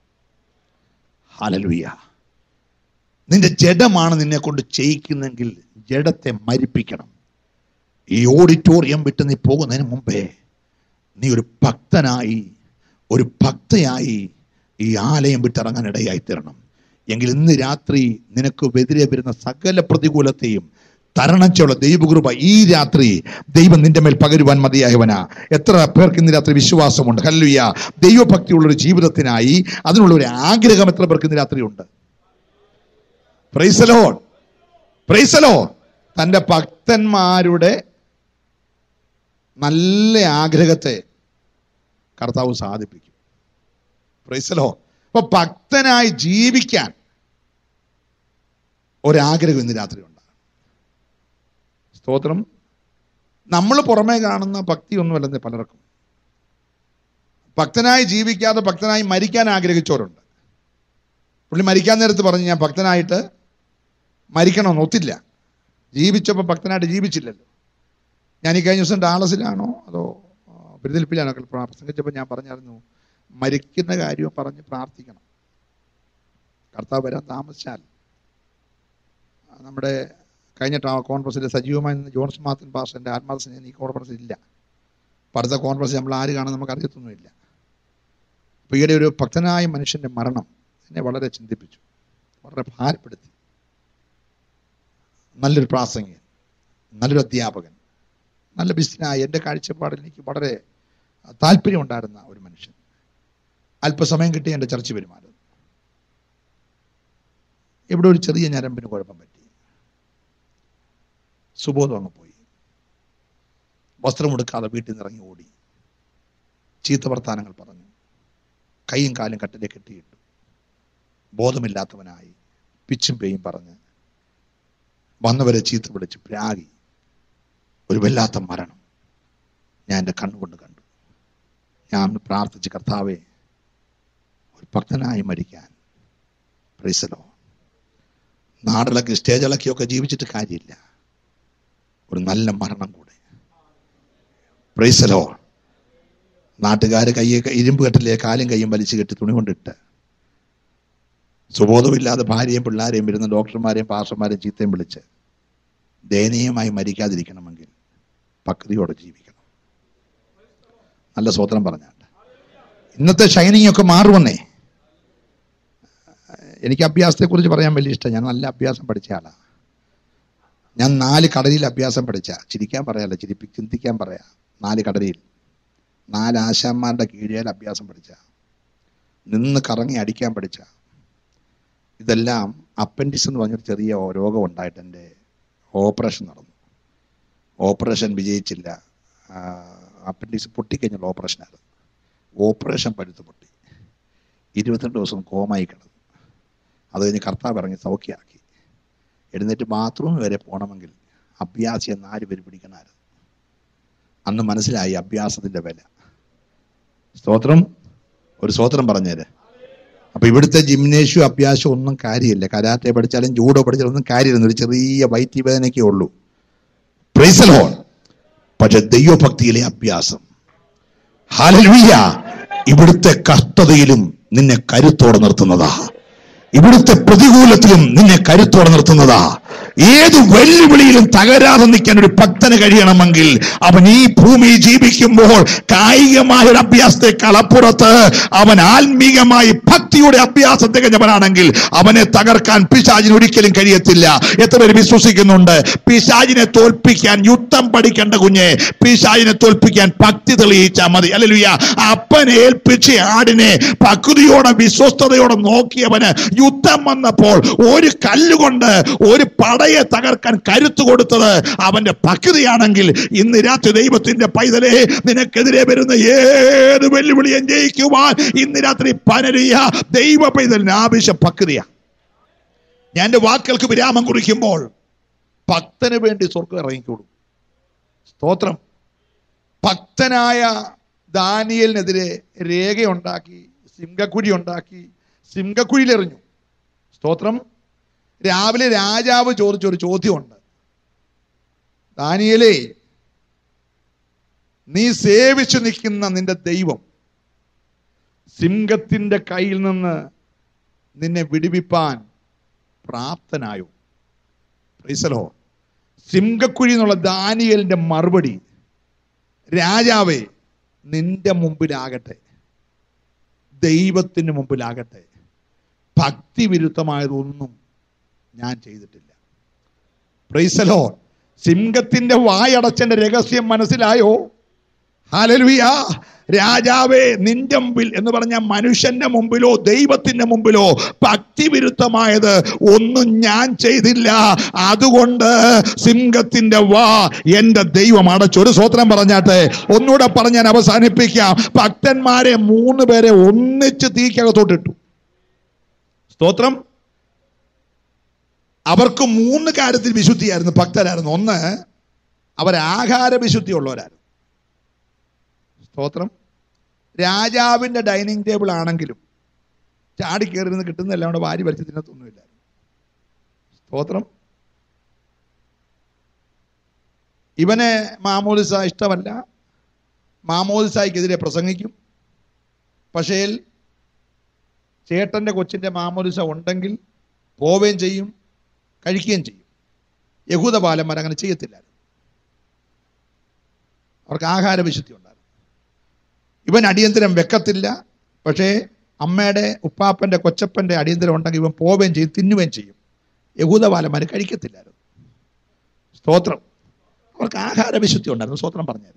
ഹലലുയ നിന്റെ ജഡമാണ് നിന്നെ കൊണ്ട് ചെയ്യിക്കുന്നെങ്കിൽ ജഡത്തെ മരിപ്പിക്കണം ഈ ഓഡിറ്റോറിയം വിട്ട് നീ പോകുന്നതിന് മുമ്പേ നീ ഒരു ഭക്തനായി ഒരു ഭക്തയായി ഈ ആലയം വിട്ടിറങ്ങാൻ ഇടയായി തീരണം എങ്കിൽ ഇന്ന് രാത്രി നിനക്ക് എതിരെ വരുന്ന സകല പ്രതികൂലത്തെയും തരണം ചെയ്യുന്ന ദൈവകൃപ ഈ രാത്രി ദൈവം നിന്റെ മേൽ പകരുവാൻ മതിയായവനാ എത്ര പേർക്ക് ഇന്ന് രാത്രി വിശ്വാസമുണ്ട് ഹല്ലുയ ദൈവഭക്തിയുള്ള ഒരു ജീവിതത്തിനായി അതിനുള്ള ഒരു ആഗ്രഹം എത്ര പേർക്ക് ഇന്ന് രാത്രി ഉണ്ട് പ്രൈസലോ പ്രൈസലോ തൻ്റെ ഭക്തന്മാരുടെ നല്ല ആഗ്രഹത്തെ കർത്താവ് സാധിപ്പിക്കും പ്രൈസലോ അപ്പൊ ഭക്തനായി ജീവിക്കാൻ ഒരാഗ്രഹം ഇന്ന് രാത്രി ഉണ്ടാകും സ്തോത്രം നമ്മൾ പുറമേ കാണുന്ന ഭക്തി ഒന്നുമല്ലെന്ന് പലർക്കും ഭക്തനായി ജീവിക്കാതെ ഭക്തനായി മരിക്കാൻ ആഗ്രഹിച്ചവരുണ്ട് പുള്ളി മരിക്കാൻ നേരത്ത് പറഞ്ഞു ഞാൻ ഭക്തനായിട്ട് മരിക്കണമെന്ന് ഒത്തില്ല ജീവിച്ചപ്പോൾ ഭക്തനായിട്ട് ജീവിച്ചില്ലല്ലോ ഞാൻ ഈ കഴിഞ്ഞ ദിവസം ഡാളസിലാണോ അതോ ബിരുദൽപ്പിലാണോ പ്രസംഗിച്ചപ്പോൾ ഞാൻ പറഞ്ഞായിരുന്നു മരിക്കുന്ന കാര്യവും പറഞ്ഞ് പ്രാർത്ഥിക്കണം കർത്താവ് വരാൻ താമസിച്ചാൽ ആ, നമ്മുടെ കഴിഞ്ഞ ട- കോൺഫറൻസിൽ സജീവമായി നിന്ന് ജോൺസ് മാത്തൻ പാസ്റ്ററിൻ്റെ ആത്മാർത്ഥ ഈ കോൺഫറൻസിൽ ഇല്ല അപ്പോൾ അടുത്ത കോൺഫറൻസ് നമ്മൾ ആര് കാണും നമുക്ക് അറിയത്തൊന്നുമില്ല അപ്പോൾ ഈയിടെ ഒരു ഭക്തനായ മനുഷ്യൻ്റെ മരണം എന്നെ വളരെ ചിന്തിപ്പിച്ചു വളരെ ഭാരപ്പെടുത്തി നല്ലൊരു പ്രാസംഗികൻ നല്ലൊരു അധ്യാപകൻ നല്ല ബിസിനായ എൻ്റെ കാഴ്ചപ്പാടിൽ എനിക്ക് വളരെ താല്പര്യമുണ്ടായിരുന്ന ഒരു മനുഷ്യൻ അല്പസമയം കിട്ടി എൻ്റെ ചർച്ച പെരുമാറും ഇവിടെ ഒരു ചെറിയ ഞരമ്പിന് കുഴപ്പം പറ്റി സുബോധം അങ്ങ് പോയി വസ്ത്രമെടുക്കാതെ വീട്ടിൽ നിന്ന് ഇറങ്ങി ഓടി ചീത്ത വർത്താനങ്ങൾ പറഞ്ഞു കൈയും കാലും കട്ടിലെ കെട്ടിയിട്ടു ബോധമില്ലാത്തവനായി പിച്ചും പേയും പറഞ്ഞ് വന്നവരെ ചീത്ത വിളിച്ച് പ്രാഗി ഒരു വല്ലാത്ത മരണം ഞാൻ എൻ്റെ കണ്ണുകൊണ്ട് കണ്ടു ഞാൻ പ്രാർത്ഥിച്ച് കർത്താവെ ഒരു ഭക്തനായി മരിക്കാൻ പ്രൈസലോ നാടിളക്കി സ്റ്റേജിളക്കിയൊക്കെ ജീവിച്ചിട്ട് കാര്യമില്ല ഒരു നല്ല മരണം കൂടെ പ്രൈസലോ നാട്ടുകാർ കയ്യെ ഇരുമ്പ് കെട്ടിലെ കാലും കയ്യും വലിച്ചു കെട്ടി തുണി കൊണ്ടിട്ട് സുബോധമില്ലാതെ ഭാര്യയും പിള്ളാരെയും വരുന്ന ഡോക്ടർമാരെയും പാസ്റ്റർമാരെയും ചീത്തയും വിളിച്ച് ദയനീയമായി മരിക്കാതിരിക്കണമെങ്കിൽ പക്തിയോടെ ജീവിക്കണം നല്ല സ്വതന്ത്രം പറഞ്ഞാണ്ട് ഇന്നത്തെ ഷൈനിങ് ഒക്കെ മാറുമെന്നേ എനിക്ക് അഭ്യാസത്തെക്കുറിച്ച് പറയാൻ വലിയ ഇഷ്ടം ഞാൻ നല്ല അഭ്യാസം പഠിച്ച ആളാണ് ഞാൻ നാല് കടലിൽ അഭ്യാസം പഠിച്ച ചിരിക്കാൻ പറയാല്ല ചിരിപ്പി ചിന്തിക്കാൻ പറയാ നാല് കടലിൽ നാല് ആശാന്മാരുടെ കീഴിൽ അഭ്യാസം പഠിച്ച നിന്ന് കറങ്ങി അടിക്കാൻ പഠിച്ച ഇതെല്ലാം അപ്പൻഡിക്സ് എന്ന് പറഞ്ഞൊരു ചെറിയ രോഗം ഉണ്ടായിട്ട് എൻ്റെ ഓപ്പറേഷൻ നടന്നു ഓപ്പറേഷൻ വിജയിച്ചില്ല അപ്പൻഡിക്സ് പൊട്ടിക്കഴിഞ്ഞുള്ള ഓപ്പറേഷനായിരുന്നു ഓപ്പറേഷൻ പഴുത്ത് പൊട്ടി ഇരുപത്തിരണ്ട് ദിവസം കോമായി കിടന്നു അത് കഴിഞ്ഞ് കർത്താവ് ഇറങ്ങി സൗഖ്യമാക്കി എഴുന്നേറ്റ് ബാത്റൂം വരെ പോകണമെങ്കിൽ അഭ്യാസിയെ നാല് പേര് പിടിക്കണമായിരുന്നു അന്ന് മനസ്സിലായി അഭ്യാസത്തിന്റെ വില സ്തോത്രം ഒരു സ്തോത്രം പറഞ്ഞേര് അപ്പൊ ഇവിടുത്തെ ജിംനേഷ്യം അഭ്യാസം ഒന്നും കാര്യമില്ല കരാറ്റെ പഠിച്ചാലും ജൂഡോ പഠിച്ചാലും ഒന്നും കാര്യമില്ല ഒരു ചെറിയ വൈദ്യവേദനയ്ക്കേ ഉള്ളൂ പ്രൈസലോൺ പക്ഷെ ദൈവഭക്തിയിലെ അഭ്യാസം ഹാലലുയ്യ ഇവിടുത്തെ കഷ്ടതയിലും നിന്നെ കരുത്തോടെ നിർത്തുന്നതാ ഇവിടുത്തെ പ്രതികൂലത്തിലും നിന്നെ കരുത്തോടെ നിർത്തുന്നതാ ഏത് വെല്ലുവിളിയിലും തകരാതെ നിൽക്കാൻ ഒരു ഭക്തന് കഴിയണമെങ്കിൽ അവൻ ഈ ഭൂമി ജീവിക്കുമ്പോൾ കായികമായ ഒരു അഭ്യാസത്തെക്കാൾ അപ്പുറത്ത് അവൻ ആത്മീകമായി ഭക്തിയുടെ അഭ്യാസം തികഞ്ഞവനാണെങ്കിൽ അവനെ തകർക്കാൻ പിശാചിന് ഒരിക്കലും കഴിയത്തില്ല എത്ര പേര് വിശ്വസിക്കുന്നുണ്ട് പിശാചിനെ തോൽപ്പിക്കാൻ യുദ്ധം പഠിക്കേണ്ട കുഞ്ഞെ പിശാചിനെ തോൽപ്പിക്കാൻ ഭക്തി തെളിയിച്ചാൽ മതി അല്ലല്ലുയ്യ അപ്പനെ ഏൽപ്പിച്ച ആടിനെ ഭക്തിയോടെ വിശ്വസ്തയോടെ നോക്കിയവന് യുദ്ധം വന്നപ്പോൾ ഒരു കല്ലുകൊണ്ട് ഒരു പടയെ തകർക്കാൻ കരുത്ത് കൊടുത്തത് അവന്റെ ഭക്തിയാണെങ്കിൽ ഇന്ന് രാത്രി ദൈവത്തിന്റെ പൈതലെ നിനക്കെതിരെ വരുന്ന ഏത് വെല്ലുവിളിയും ജയിക്കുവാൻ ഇന്ന് രാത്രി പനരിയ ദൈവ പൈതലിന് ആവശ്യം ഭക്തിയാ ഞാൻ എന്റെ വാക്കുകൾക്ക് വിരാമം കുറിക്കുമ്പോൾ ഭക്തന് വേണ്ടി സ്വർഗം ഇറങ്ങിക്കോളും സ്തോത്രം ഭക്തനായ ദാനിയലിനെതിരെ രേഖയുണ്ടാക്കി സിംഹക്കുഴി ഉണ്ടാക്കി സിംഹക്കുഴിയിലെറിഞ്ഞു സ്തോത്രം രാവിലെ രാജാവ് ചോദിച്ച ഒരു ചോദ്യമുണ്ട് ദാനിയലേ നീ സേവിച്ചു നിൽക്കുന്ന നിന്റെ ദൈവം സിംഹത്തിന്റെ കയ്യിൽ നിന്ന് നിന്നെ വിടുവിപ്പാൻ പ്രാപ്തനായോ പ്രൈസലോ സിംഹക്കുഴി എന്നുള്ള ദാനിയലിന്റെ മറുപടി രാജാവേ നിന്റെ മുമ്പിലാകട്ടെ ദൈവത്തിന് മുമ്പിലാകട്ടെ ഭക്തി വിരുദ്ധമായതൊന്നും ഞാൻ ചെയ്തിട്ടില്ല പ്രൈസലോ സിംഹത്തിന്റെ വായടച്ചന്റെ രഹസ്യം മനസ്സിലായോ ഹാലലുയ രാജാവേ നിന്റെ മുമ്പിൽ എന്ന് പറഞ്ഞ മനുഷ്യന്റെ മുമ്പിലോ ദൈവത്തിന്റെ മുമ്പിലോ ഭക്തി വിരുദ്ധമായത് ഒന്നും ഞാൻ ചെയ്തില്ല അതുകൊണ്ട് സിംഹത്തിന്റെ വാ എന്റെ ദൈവം അടച്ചു ഒരു സ്വത്രം പറഞ്ഞാട്ടെ ഒന്നുകൂടെ പറഞ്ഞ് ഞാൻ അവസാനിപ്പിക്കാം ഭക്തന്മാരെ മൂന്ന് പേരെ ഒന്നിച്ച് തീക്കകത്തോട്ടിട്ടു സ്തോത്രം അവർക്ക് മൂന്ന് കാര്യത്തിൽ വിശുദ്ധിയായിരുന്നു ഭക്തരായിരുന്നു ഒന്ന് അവർ ആഹാര വിശുദ്ധി ഉള്ളവരായിരുന്നു സ്തോത്രം രാജാവിന്റെ ഡൈനിങ് ടേബിൾ ആണെങ്കിലും ചാടി കയറി നിന്ന് കിട്ടുന്നതെല്ലാം കൂടെ വാരി വലിച്ച് തിന്നത്തൊന്നുമില്ലായിരുന്നു സ്തോത്രം ഇവന് മാമോദിസ ഇഷ്ടമല്ല മാമോദിസായ്ക്കെതിരെ പ്രസംഗിക്കും പക്ഷേ ചേട്ടന്റെ കൊച്ചിന്റെ മാമോദിസ ഉണ്ടെങ്കിൽ പോവുകയും ചെയ്യും കഴിക്കുകയും ചെയ്യും യഹൂദ ബാലന്മാർ അങ്ങനെ ചെയ്യത്തില്ലായിരുന്നു അവർക്ക് ആഹാര വിശുദ്ധി ഉണ്ടായിരുന്നു ഇവൻ അടിയന്തരം വെക്കത്തില്ല പക്ഷേ അമ്മയുടെ ഉപ്പാപ്പന്റെ കൊച്ചപ്പന്റെ അടിയന്തരം ഉണ്ടെങ്കിൽ ഇവൻ പോവുകയും ചെയ്യും തിന്നുകയും ചെയ്യും യഹൂദ ബാലന്മാർ കഴിക്കത്തില്ലായിരുന്നു സ്തോത്രം അവർക്ക് ആഹാര വിശുദ്ധി ഉണ്ടായിരുന്നു സ്തോത്രം പറഞ്ഞത്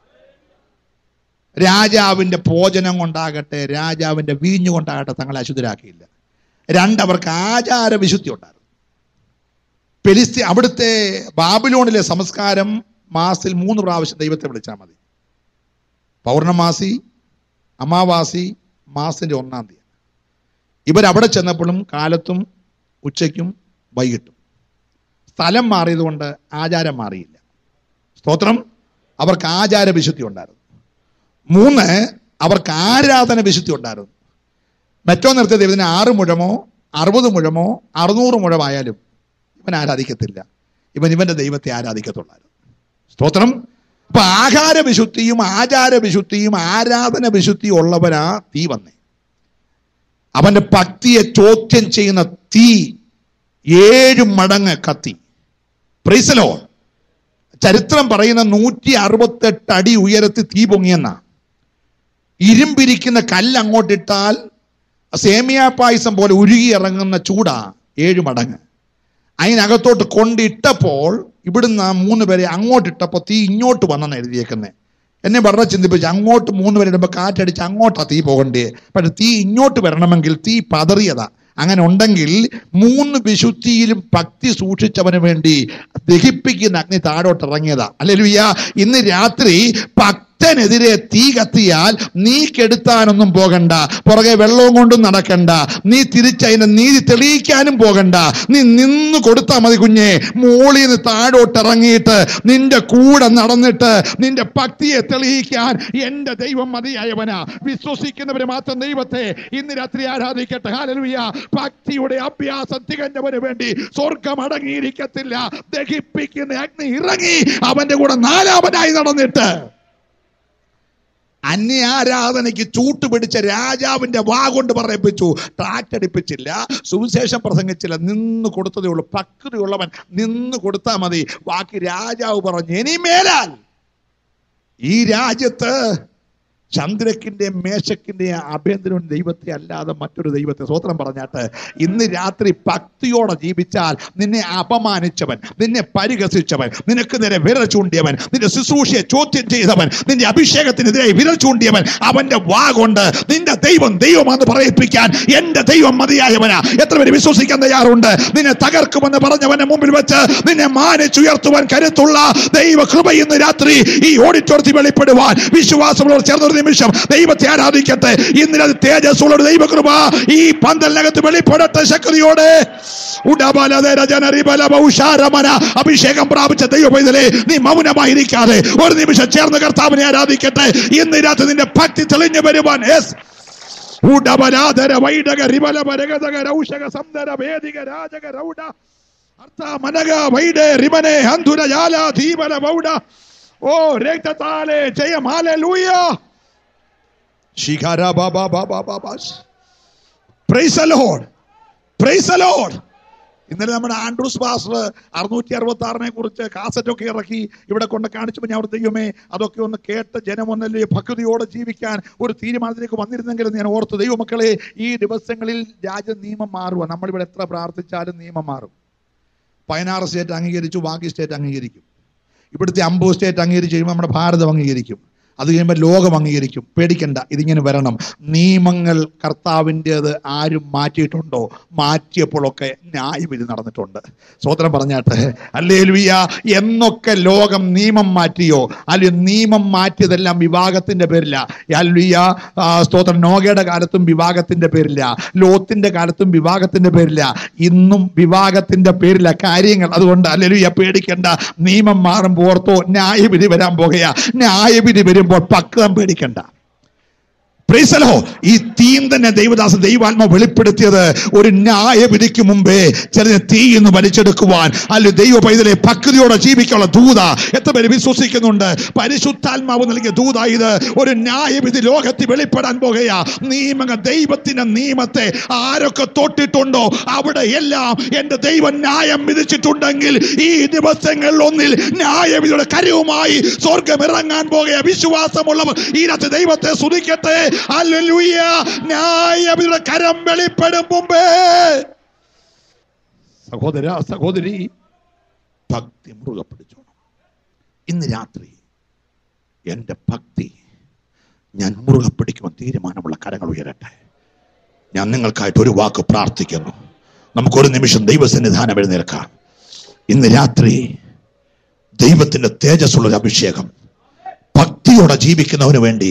രാജാവിന്റെ ഭോജനം കൊണ്ടാകട്ടെ രാജാവിന്റെ വീഞ്ഞു കൊണ്ടാകട്ടെ തങ്ങളെ അശുദ്ധരാക്കിയില്ല രണ്ടവർക്ക് ആചാര വിശുദ്ധി ഉണ്ടായിരുന്നു പെലിസ്തി അവിടുത്തെ ബാബിലോണിലെ സംസ്കാരം മാസത്തിൽ മൂന്ന് പ്രാവശ്യം ദൈവത്തെ വിളിച്ചാൽ മതി പൗർണമാസി അമാവാസി മാസത്തിന്റെ ഒന്നാം തീയതി ഇവരവിടെ ചെന്നപ്പോഴും കാലത്തും ഉച്ചയ്ക്കും വൈകിട്ടും സ്ഥലം മാറിയതുകൊണ്ട് ആചാരം മാറിയില്ല സ്തോത്രം അവർക്ക് ആചാര വിശുദ്ധി ഉണ്ടായിരുന്നു മൂന്ന് അവർക്ക് ആരാധന വിശുദ്ധി ഉണ്ടായിരുന്നു മറ്റോ നിർത്തിയ ദൈവത്തിന് ആറ് മുഴമോ അറുപത് മുഴമോ അറുന്നൂറ് മുഴമായാലും ഇവൻ ആരാധിക്കത്തില്ല ഇവൻ ഇവന്റെ ദൈവത്തെ ആരാധിക്കത്തുള്ളായിരുന്നു സ്തോത്രം അപ്പൊ ആഹാര വിശുദ്ധിയും ആചാര വിശുദ്ധിയും ആരാധന വിശുദ്ധിയും ഉള്ളവനാ തീ വന്നേ അവന്റെ ഭക്തിയെ ചോദ്യം ചെയ്യുന്ന തീ ഏഴ് മടങ്ങ് കത്തി പ്രൈസലോ ചരിത്രം പറയുന്ന നൂറ്റി അറുപത്തെട്ട് അടി ഉയരത്തിൽ തീ പൊങ്ങിയെന്ന ഇരുമ്പിരിക്കുന്ന കല്ല് അങ്ങോട്ടിട്ടാൽ സേമിയ പായസം പോലെ ഉരുകി ഇറങ്ങുന്ന ചൂടാ ഏഴ് മടങ്ങ് അതിനകത്തോട്ട് കൊണ്ടിട്ടപ്പോൾ ഇവിടുന്ന് ആ മൂന്ന് പേരെ അങ്ങോട്ടിട്ടപ്പോൾ തീ ഇങ്ങോട്ട് വന്നെന്ന് എഴുതിയേക്കുന്നത് എന്നെ വളരെ ചിന്തിപ്പിച്ച് അങ്ങോട്ട് മൂന്ന് പേര് ഇടുമ്പോൾ കാറ്റടിച്ച് അങ്ങോട്ടാ തീ പോകണ്ടേ പക്ഷെ തീ ഇങ്ങോട്ട് വരണമെങ്കിൽ തീ പതറിയതാ അങ്ങനെ ഉണ്ടെങ്കിൽ മൂന്ന് വിശുദ്ധിയിലും ഭക്തി സൂക്ഷിച്ചവന് വേണ്ടി ദഹിപ്പിക്കുന്ന അഗ്നി താഴോട്ട് ഇറങ്ങിയതാ അല്ലെ ഇന്ന് രാത്രി ഭക്തനെതിരെ തീ കത്തിയാൽ നീ കെടുത്താനൊന്നും പോകണ്ട പുറകെ വെള്ളവും കൊണ്ടും നടക്കണ്ട നീ തിരിച്ചതിന്റെ നീതി തെളിയിക്കാനും പോകണ്ട നീ നിന്ന് കൊടുത്താൽ മതി കുഞ്ഞെ മോളിൽ നിന്ന് താഴോട്ട് ഇറങ്ങിയിട്ട് നിന്റെ കൂടെ നടന്നിട്ട് നിന്റെ ഭക്തിയെ തെളിയിക്കാൻ എന്റെ ദൈവം മതിയായവനാ വിശ്വസിക്കുന്നവര് മാത്രം ദൈവത്തെ ഇന്ന് രാത്രി ആരാധിക്കട്ടെ ഹാലലുയ ഭക്തിയുടെ അഭ്യാസം തികഞ്ഞവന് വേണ്ടി സ്വർഗം അടങ്ങിയിരിക്കത്തില്ല ദഹിപ്പിക്കുന്ന അഗ്നി ഇറങ്ങി അവന്റെ കൂടെ നാലാമനായി നടന്നിട്ട് അന്യാരാധനയ്ക്ക് ചൂട്ടുപിടിച്ച രാജാവിന്റെ വാ കൊണ്ട് പറയിപ്പിച്ചു ട്രാക്ടടിപ്പിച്ചില്ല സുവിശേഷം പ്രസംഗിച്ചില്ല നിന്ന് കൊടുത്തതേ ഉള്ളൂ പക്വതയുള്ളവൻ നിന്ന് കൊടുത്താൽ മതി ബാക്കി രാജാവ് പറഞ്ഞു ഇനി മേലാൽ ഈ രാജ്യത്ത് ചന്ദ്രക്കിന്റെ മേശക്കിന്റെ ആഭ്യന്തരം ദൈവത്തെ അല്ലാതെ മറ്റൊരു ദൈവത്തെ സ്വത്രം പറഞ്ഞാട്ട് ഇന്ന് രാത്രി ഭക്തിയോടെ ജീവിച്ചാൽ നിന്നെ അപമാനിച്ചവൻ നിന്നെ പരിഹസിച്ചവൻ നിനക്ക് നേരെ വിരൽ ചൂണ്ടിയവൻ നിന്റെ ശുശ്രൂഷയെ ചോദ്യം ചെയ്തവൻ നിന്റെ അഭിഷേകത്തിനെതിരെ വിരൽ ചൂണ്ടിയവൻ അവന്റെ വാ കൊണ്ട് നിന്റെ ദൈവം ദൈവമാണെന്ന് പറയിപ്പിക്കാൻ എന്റെ ദൈവം മതിയായവനാ എത്ര പേര് വിശ്വസിക്കാൻ തയ്യാറുണ്ട് നിന്നെ തകർക്കുമെന്ന് പറഞ്ഞവന്റെ മുമ്പിൽ വെച്ച് നിന്നെ മാനിച്ചുയർത്തുവാൻ കരുത്തുള്ള ദൈവ കൃപ ഇന്ന് രാത്രി ഈ ഓഡിറ്റോറിയത്തിൽ വെളിപ്പെടുവാൻ വിശ്വാസമുള്ളവർ ചേർന്നൊരു നിമിഷം ദൈവത്തെ ആരാധിക്കട്ടെ ഇന്ന് അത് തേജസ്സുള്ള ഒരു ദൈവകൃപ ഈ പന്തലിനകത്ത് വെളിപ്പെടട്ടെ ശക്തിയോടെ ഉടബലധര ജനറിബലഭ ഉഷാരമന അഭിഷേകം പ്രാപിച്ച ദൈവ പൈതലേ നീ മൗനമായിരിക്കാതെ ഒരു നിമിഷം ചേർന്ന് കർത്താവിനെ ആരാധിക്കട്ടെ ഇന്ന് രാത്രി നിന്റെ ഭക്തി തെളിഞ്ഞു വരുവാൻ യെസ് ഉടബലാധര വൈഡക റിബല പരഗതക രൗഷക സംദര വേദിക രാജക രൗഡ അർത്ഥ മനക വൈഡെ റിമനെ ഹന്ധുര ജാല ധീമന വൗഡ ഓ രക്തത്താലെ ജയം ഹാലൂയ ശിഖര ബാബാ ബാബാ ബാബാസ് പ്രൈസ് അലോഡ് പ്രൈസ് അലോഡ് ഇന്നലെ നമ്മുടെ ആൻഡ്രൂസ് പാസ്റ്റർ അറുന്നൂറ്റി അറുപത്തി ആറിനെ കുറിച്ച് കാസറ്റൊക്കെ ഇറക്കി ഇവിടെ കൊണ്ട് കാണിച്ചപ്പോൾ ഞാൻ ഓർത്ത് ദൈവമേ അതൊക്കെ ഒന്ന് കേട്ട് ജനമൊന്നല്ലേ ഭക്തിയോടെ ജീവിക്കാൻ ഒരു തീരുമാനത്തിലേക്ക് വന്നിരുന്നെങ്കിൽ ഞാൻ ഓർത്തു ദൈവമക്കളെ ഈ ദിവസങ്ങളിൽ രാജ നിയമം മാറുക നമ്മളിവിടെ എത്ര പ്രാർത്ഥിച്ചാലും നിയമം മാറും പതിനാറ് സ്റ്റേറ്റ് അംഗീകരിച്ചു ബാക്കി സ്റ്റേറ്റ് അംഗീകരിക്കും ഇവിടുത്തെ അമ്പത് സ്റ്റേറ്റ് അംഗീകരിച്ച് കഴിയുമ്പോൾ നമ്മുടെ ഭാരതം അംഗീകരിക്കും അത് കഴിയുമ്പോൾ ലോകം അംഗീകരിക്കും പേടിക്കണ്ട ഇതിങ്ങനെ വരണം നിയമങ്ങൾ കർത്താവിൻ്റെത് ആരും മാറ്റിയിട്ടുണ്ടോ മാറ്റിയപ്പോഴൊക്കെ ന്യായവിധി നടന്നിട്ടുണ്ട് സ്വോത്രം പറഞ്ഞാട്ടെ അല്ലേ ലുയ്യ എന്നൊക്കെ ലോകം നിയമം മാറ്റിയോ അല്ലെ നിയമം മാറ്റിയതെല്ലാം വിവാഹത്തിന്റെ പേരില്ല അല്ലുയ്യ സ്തോത്രം നോഗയുടെ കാലത്തും വിവാഹത്തിന്റെ പേരില്ല ലോത്തിന്റെ കാലത്തും വിവാഹത്തിന്റെ പേരില്ല ഇന്നും വിവാഹത്തിന്റെ പേരില്ല കാര്യങ്ങൾ അതുകൊണ്ട് അല്ലെലുയ്യ പേടിക്കണ്ട നിയമം മാറുമ്പോൾ ഓർത്തോ ന്യായവിധി വരാൻ പോകുകയാ ന്യായവിധി വരുമ്പോൾ പക്വം പേടിക്കണ്ട പ്രീസലോ ഈ തീം തന്നെ ദൈവദാസൻ ദൈവാത്മ വെളിപ്പെടുത്തിയത് ഒരു ന്യായവിധിക്ക് മുമ്പേ ചെറിയ തീ എന്ന് വലിച്ചെടുക്കുവാൻ അല്ലെ ദൈവ പൈതലെ ഭക്തിയോടെ ജീവിക്കാനുള്ള ദൂത എത്ര പേര് വിശ്വസിക്കുന്നുണ്ട് പരിശുദ്ധാത്മാവ് നൽകിയ ദൂത ഇത് ഒരു ന്യായവിധി ലോകത്തിൽ വെളിപ്പെടാൻ പോകുകയാ നിയമങ്ങൾ ദൈവത്തിന്റെ നിയമത്തെ ആരൊക്കെ തൊട്ടിട്ടുണ്ടോ അവിടെ എല്ലാം എന്റെ ദൈവം ന്യായം വിധിച്ചിട്ടുണ്ടെങ്കിൽ ഈ ദിവസങ്ങളിൽ ഒന്നിൽ ന്യായവിധിയുടെ കരവുമായി സ്വർഗം ഇറങ്ങാൻ പോകുക വിശ്വാസമുള്ളവർ ഈനത്തെ ദൈവത്തെ സ്തുതിക്കട്ടെ ഹല്ലേലൂയ ന്യായവിധിയുടെ കരം വെളിപ്പെടും മുമ്പേ സഹോദര സഹോദരി ഭക്തി മുറുകെ പിടിച്ചോണം ഇന്ന് രാത്രി എൻ്റെ ഭക്തി ഞാൻ മുറുകെ പിടിക്കുവാൻ തീരുമാനമുള്ള കരങ്ങൾ ഉയരട്ടെ ഞാൻ നിങ്ങൾക്കായിട്ട് ഒരു വാക്ക് പ്രാർത്ഥിക്കുന്നു നമുക്കൊരു നിമിഷം ദൈവസന്നിധാനം എഴുന്നേൽക്കാം ഇന്ന് രാത്രി ദൈവത്തിന്റെ തേജസ്സുള്ള ഒരു അഭിഷേകം ഭക്തിയോടെ ജീവിക്കുന്നവന് വേണ്ടി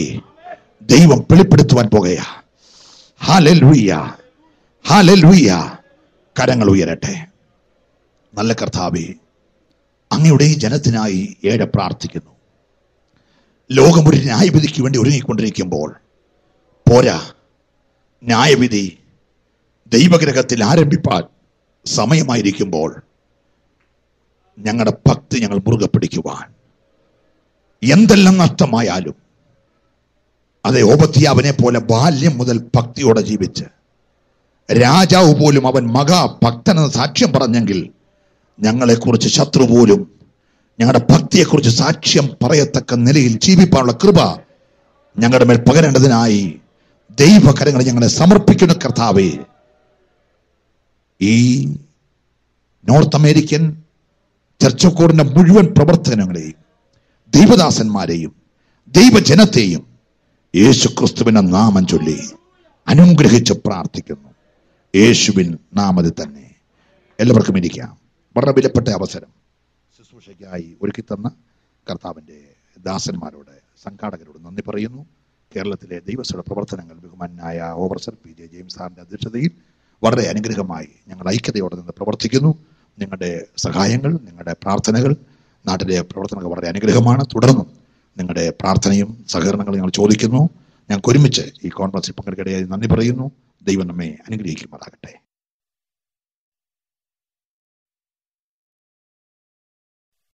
ദൈവം വെളിപ്പെടുത്തുവാൻ പോകുകയാ ഹാലലുയ്യ ഹാലലുയ്യ കരങ്ങൾ ഉയരട്ടെ നല്ല കർത്താവേ അങ്ങയുടെ ഈ ജനത്തിനായി ഏറെ പ്രാർത്ഥിക്കുന്നു ലോകം ഒരു ന്യായവിധിക്ക് വേണ്ടി ഒരുങ്ങിക്കൊണ്ടിരിക്കുമ്പോൾ പോരാ ന്യായവിധി ദൈവഗ്രഹത്തിൽ ആരംഭിപ്പാൻ സമയമായിരിക്കുമ്പോൾ ഞങ്ങളുടെ ഭക്തി ഞങ്ങൾ മുറുകെ പിടിക്കുവാൻ എന്തെല്ലാം നഷ്ടമായാലും അതെ ഓപത്തിയാവനെ പോലെ ബാല്യം മുതൽ ഭക്തിയോടെ ജീവിച്ച് രാജാവ് പോലും അവൻ മഹാഭക്തനെന്ന് സാക്ഷ്യം പറഞ്ഞെങ്കിൽ ഞങ്ങളെക്കുറിച്ച് ശത്രു പോലും ഞങ്ങളുടെ ഭക്തിയെക്കുറിച്ച് സാക്ഷ്യം പറയത്തക്ക നിലയിൽ ജീവിപ്പാനുള്ള കൃപ ഞങ്ങളുടെ മേൽ പകരേണ്ടതിനായി ദൈവകരങ്ങളെ ഞങ്ങളെ സമർപ്പിക്കുന്ന കർത്താവേ ഈ നോർത്ത് അമേരിക്കൻ ചർച്ചക്കോടിന്റെ മുഴുവൻ പ്രവർത്തനങ്ങളെയും ദൈവദാസന്മാരെയും ദൈവജനത്തെയും യേശു ക്രിസ്തുവിന്റെ നാമം ചൊല്ലി അനുഗ്രഹിച്ച് പ്രാർത്ഥിക്കുന്നു യേശുവിൻ നാമത്തിൽ തന്നെ എല്ലാവർക്കും ഇരിക്കാം വളരെ വിലപ്പെട്ട അവസരം ശുശ്രൂഷയ്ക്കായി ഒരുക്കി തന്ന കർത്താവിൻ്റെ ദാസന്മാരോട് സംഘാടകരോട് നന്ദി പറയുന്നു കേരളത്തിലെ ദൈവസ്ഥയുടെ പ്രവർത്തനങ്ങൾ ബഹുമാനായ ഓവർസർ പി ജെ ജെയിംസ് സാറിൻ്റെ അധ്യക്ഷതയിൽ വളരെ അനുഗ്രഹമായി ഞങ്ങൾ ഐക്യതയോടെ നിന്ന് പ്രവർത്തിക്കുന്നു നിങ്ങളുടെ സഹായങ്ങൾ നിങ്ങളുടെ പ്രാർത്ഥനകൾ നാട്ടിലെ പ്രവർത്തനങ്ങൾ വളരെ അനുഗ്രഹമാണ് തുടർന്നും നിങ്ങളുടെ പ്രാർത്ഥനയും സഹകരണങ്ങളും ഞങ്ങൾ ചോദിക്കുന്നു ഞങ്ങൾക്ക് ഒരുമിച്ച് ഈ കോൺഫറൻസിൽ പങ്കെടുക്കടയായി നന്ദി പറയുന്നു ദൈവം നമ്മെ അനുഗ്രഹിക്കുമാറാകട്ടെ